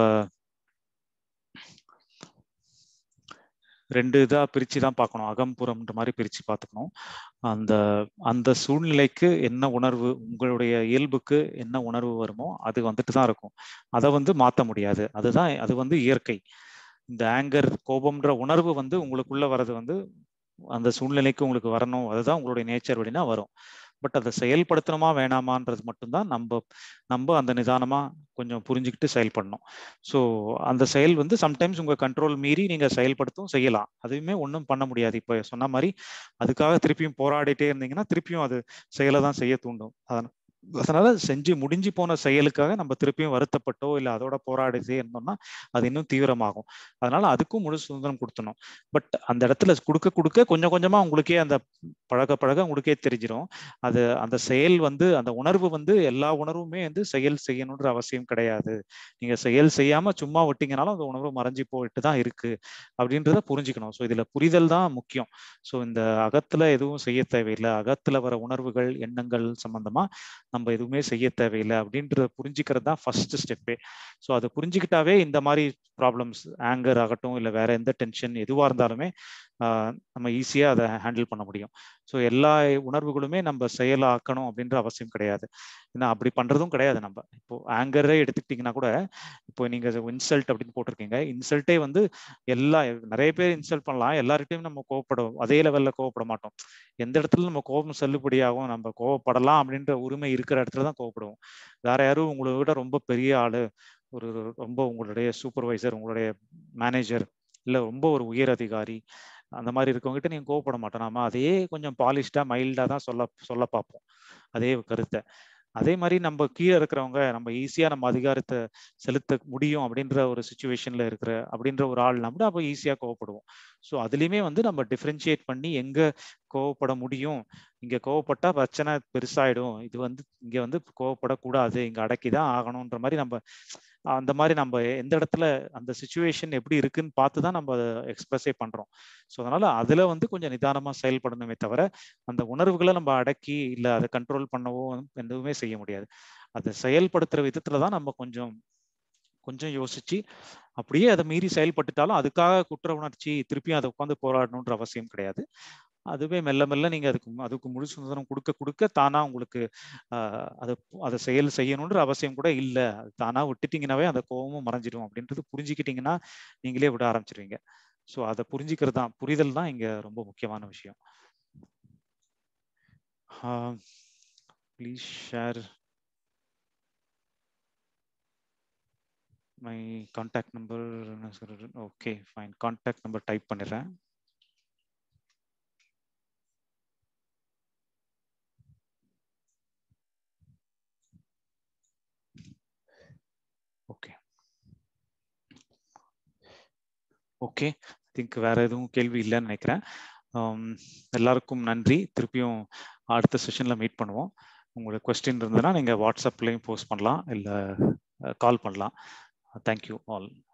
ரெண்டு இதா பிரிச்சு தான் பார்க்கணும் அகம்புறம்ன்ற மாதிரி பிரிச்சு பார்த்துக்கணும் அந்த அந்த சூழ்நிலைக்கு என்ன உணர்வு உங்களுடைய இயல்புக்கு என்ன உணர்வு வருமோ அது வந்துட்டு தான் இருக்கும் அதை வந்து மாற்ற முடியாது அதுதான் அது வந்து இயற்கை இந்த ஆங்கர் கோபம்ன்ற உணர்வு வந்து உங்களுக்குள்ள வர்றது வந்து அந்த சூழ்நிலைக்கு உங்களுக்கு வரணும் அதுதான் உங்களுடைய நேச்சர் அப்படின்னா வரும் பட் அதை செயல்படுத்தணுமா வேணாமான்றது மட்டும்தான் நம்ம நம்ம அந்த நிதானமா கொஞ்சம் புரிஞ்சுக்கிட்டு செயல்படணும் ஸோ அந்த செயல் வந்து சம்டைம்ஸ் உங்க கண்ட்ரோல் மீறி நீங்க செயல்படுத்தும் செய்யலாம் அதுவுமே ஒன்றும் பண்ண முடியாது இப்போ சொன்ன மாதிரி அதுக்காக திருப்பியும் போராடிட்டே இருந்தீங்கன்னா திருப்பியும் அது செயலை தான் செய்ய தூண்டும் அதனால அதனால செஞ்சு முடிஞ்சு போன செயலுக்காக நம்ம திருப்பியும் வருத்தப்பட்டோ இல்லை அதோட போராடிட்டே இருந்தோம்னா அது இன்னும் தீவிரமாகும் அதனால அதுக்கும் முழு சுதந்திரம் கொடுத்தணும் பட் அந்த இடத்துல கொடுக்க கொடுக்க கொஞ்சம் கொஞ்சமா உங்களுக்கே அந்த பழக பழக உங்களுக்கே தெரிஞ்சிடும் அது அந்த செயல் வந்து அந்த உணர்வு வந்து எல்லா உணர்வுமே வந்து செயல் செய்யணுன்ற அவசியம் கிடையாது நீங்க செயல் செய்யாம சும்மா விட்டீங்கனாலும் அந்த உணர்வு மறைஞ்சு போயிட்டு தான் இருக்கு அப்படின்றத புரிஞ்சுக்கணும் ஸோ இதுல புரிதல் தான் முக்கியம் ஸோ இந்த அகத்துல எதுவும் செய்ய தேவையில்லை அகத்துல வர உணர்வுகள் எண்ணங்கள் சம்பந்தமா நம்ம எதுவுமே செய்ய தேவையில்லை அப்படின்றத புரிஞ்சுக்கிறது தான் ஃபர்ஸ்ட் ஸ்டெப்பே ஸோ அதை புரிஞ்சுக்கிட்டாவே இந்த மாதிரி ப்ராப்ளம்ஸ் ஆங்கர் ஆகட்டும் இல்லை வேற எந்த டென்ஷன் எதுவாக இருந்தாலுமே நம்ம ஈஸியாக அதை ஹேண்டில் பண்ண முடியும் ஸோ எல்லா உணர்வுகளுமே நம்ம செயலாக்கணும் அப்படின்ற அவசியம் கிடையாது ஏன்னா அப்படி பண்ணுறதும் கிடையாது நம்ம இப்போ ஆங்கரே எடுத்துக்கிட்டிங்கன்னா கூட இப்போ நீங்கள் இன்சல்ட் அப்படின்னு போட்டிருக்கீங்க இன்சல்ட்டே வந்து எல்லா நிறைய பேர் இன்சல்ட் பண்ணலாம் எல்லார்கிட்டையும் நம்ம கோவப்படும் அதே லெவலில் கோவப்பட மாட்டோம் எந்த இடத்துல நம்ம கோபம் செல்லுபடியாகும் நம்ம கோவப்படலாம் அப்படின்ற உரிமை இருக்கிற இடத்துல தான் கோவப்படுவோம் வேற யாரும் உங்களை விட ரொம்ப பெரிய ஆளு ஒரு ரொம்ப உங்களுடைய சூப்பர்வைசர் உங்களுடைய மேனேஜர் இல்லை ரொம்ப ஒரு உயர் அதிகாரி அந்த மாதிரி இருக்கவங்ககிட்ட நீங்க கோவப்பட மாட்டோம் நாம அதே கொஞ்சம் பாலிஷ்டா மைல்டா தான் சொல்ல சொல்ல பார்ப்போம் அதே கருத்தை அதே மாதிரி நம்ம கீழே இருக்கிறவங்க நம்ம ஈஸியா நம்ம அதிகாரத்தை செலுத்த முடியும் அப்படின்ற ஒரு சுச்சுவேஷன்ல இருக்கிற அப்படின்ற ஒரு ஆள் நம்ம அப்போ ஈஸியா கோவப்படுவோம் ஸோ அதுலயுமே வந்து நம்ம டிஃப்ரென்ஷியேட் பண்ணி எங்க கோவப்பட முடியும் இங்க கோவப்பட்டா பிரச்சனை பெருசாயிடும் இது வந்து இங்க வந்து கோவப்படக்கூடாது இங்க அடக்கிதான் ஆகணும்ன்ற மாதிரி நம்ம அந்த மாதிரி நம்ம எந்த இடத்துல அந்த சுச்சுவேஷன் எப்படி இருக்குன்னு பார்த்து தான் நம்ம அதை எக்ஸ்பிரஸே பண்றோம் ஸோ அதனால அதுல வந்து கொஞ்சம் நிதானமா செயல்படணுமே தவிர அந்த உணர்வுகளை நம்ம அடக்கி இல்லை அதை கண்ட்ரோல் பண்ணவோ எதுவுமே செய்ய முடியாது அதை செயல்படுத்துற விதத்துல தான் நம்ம கொஞ்சம் கொஞ்சம் யோசிச்சு அப்படியே அதை மீறி செயல்பட்டுட்டாலும் அதுக்காக குற்ற உணர்ச்சி திருப்பியும் அதை உட்காந்து போராடணுன்ற அவசியம் கிடையாது அதுவே மெல்ல மெல்ல நீங்க அதுக்கு அதுக்கு முழு சுதந்திரம் கொடுக்க கொடுக்க தானா உங்களுக்கு ஆஹ் அதை அதை செயல் செய்யணுன்ற அவசியம் கூட இல்லை அது தானா விட்டுட்டீங்கன்னாவே அந்த கோபமும் மறைஞ்சிடும் அப்படின்றது புரிஞ்சுக்கிட்டீங்கன்னா நீங்களே விட ஆரம்பிச்சிருவீங்க ஸோ அதை புரிஞ்சுக்கிறது தான் புரிதல் தான் இங்க ரொம்ப முக்கியமான விஷயம் please share my contact number என்ன சொல்றது okay fine contact number type பண்ணிடுறேன் ஓகே ஓகே திங்க் வேற எதுவும் கேள்வி இல்லைன்னு நினைக்கிறேன் எல்லாருக்கும் நன்றி திருப்பியும் அடுத்த செஷன்ல மீட் பண்ணுவோம் உங்களோட கொஸ்டின் இருந்ததுன்னா நீங்கள் வாட்ஸ்அப்லேயும் போஸ்ட் பண்ணலாம் இல்லை கால் பண்ணலாம் தேங்க்யூ ஆல்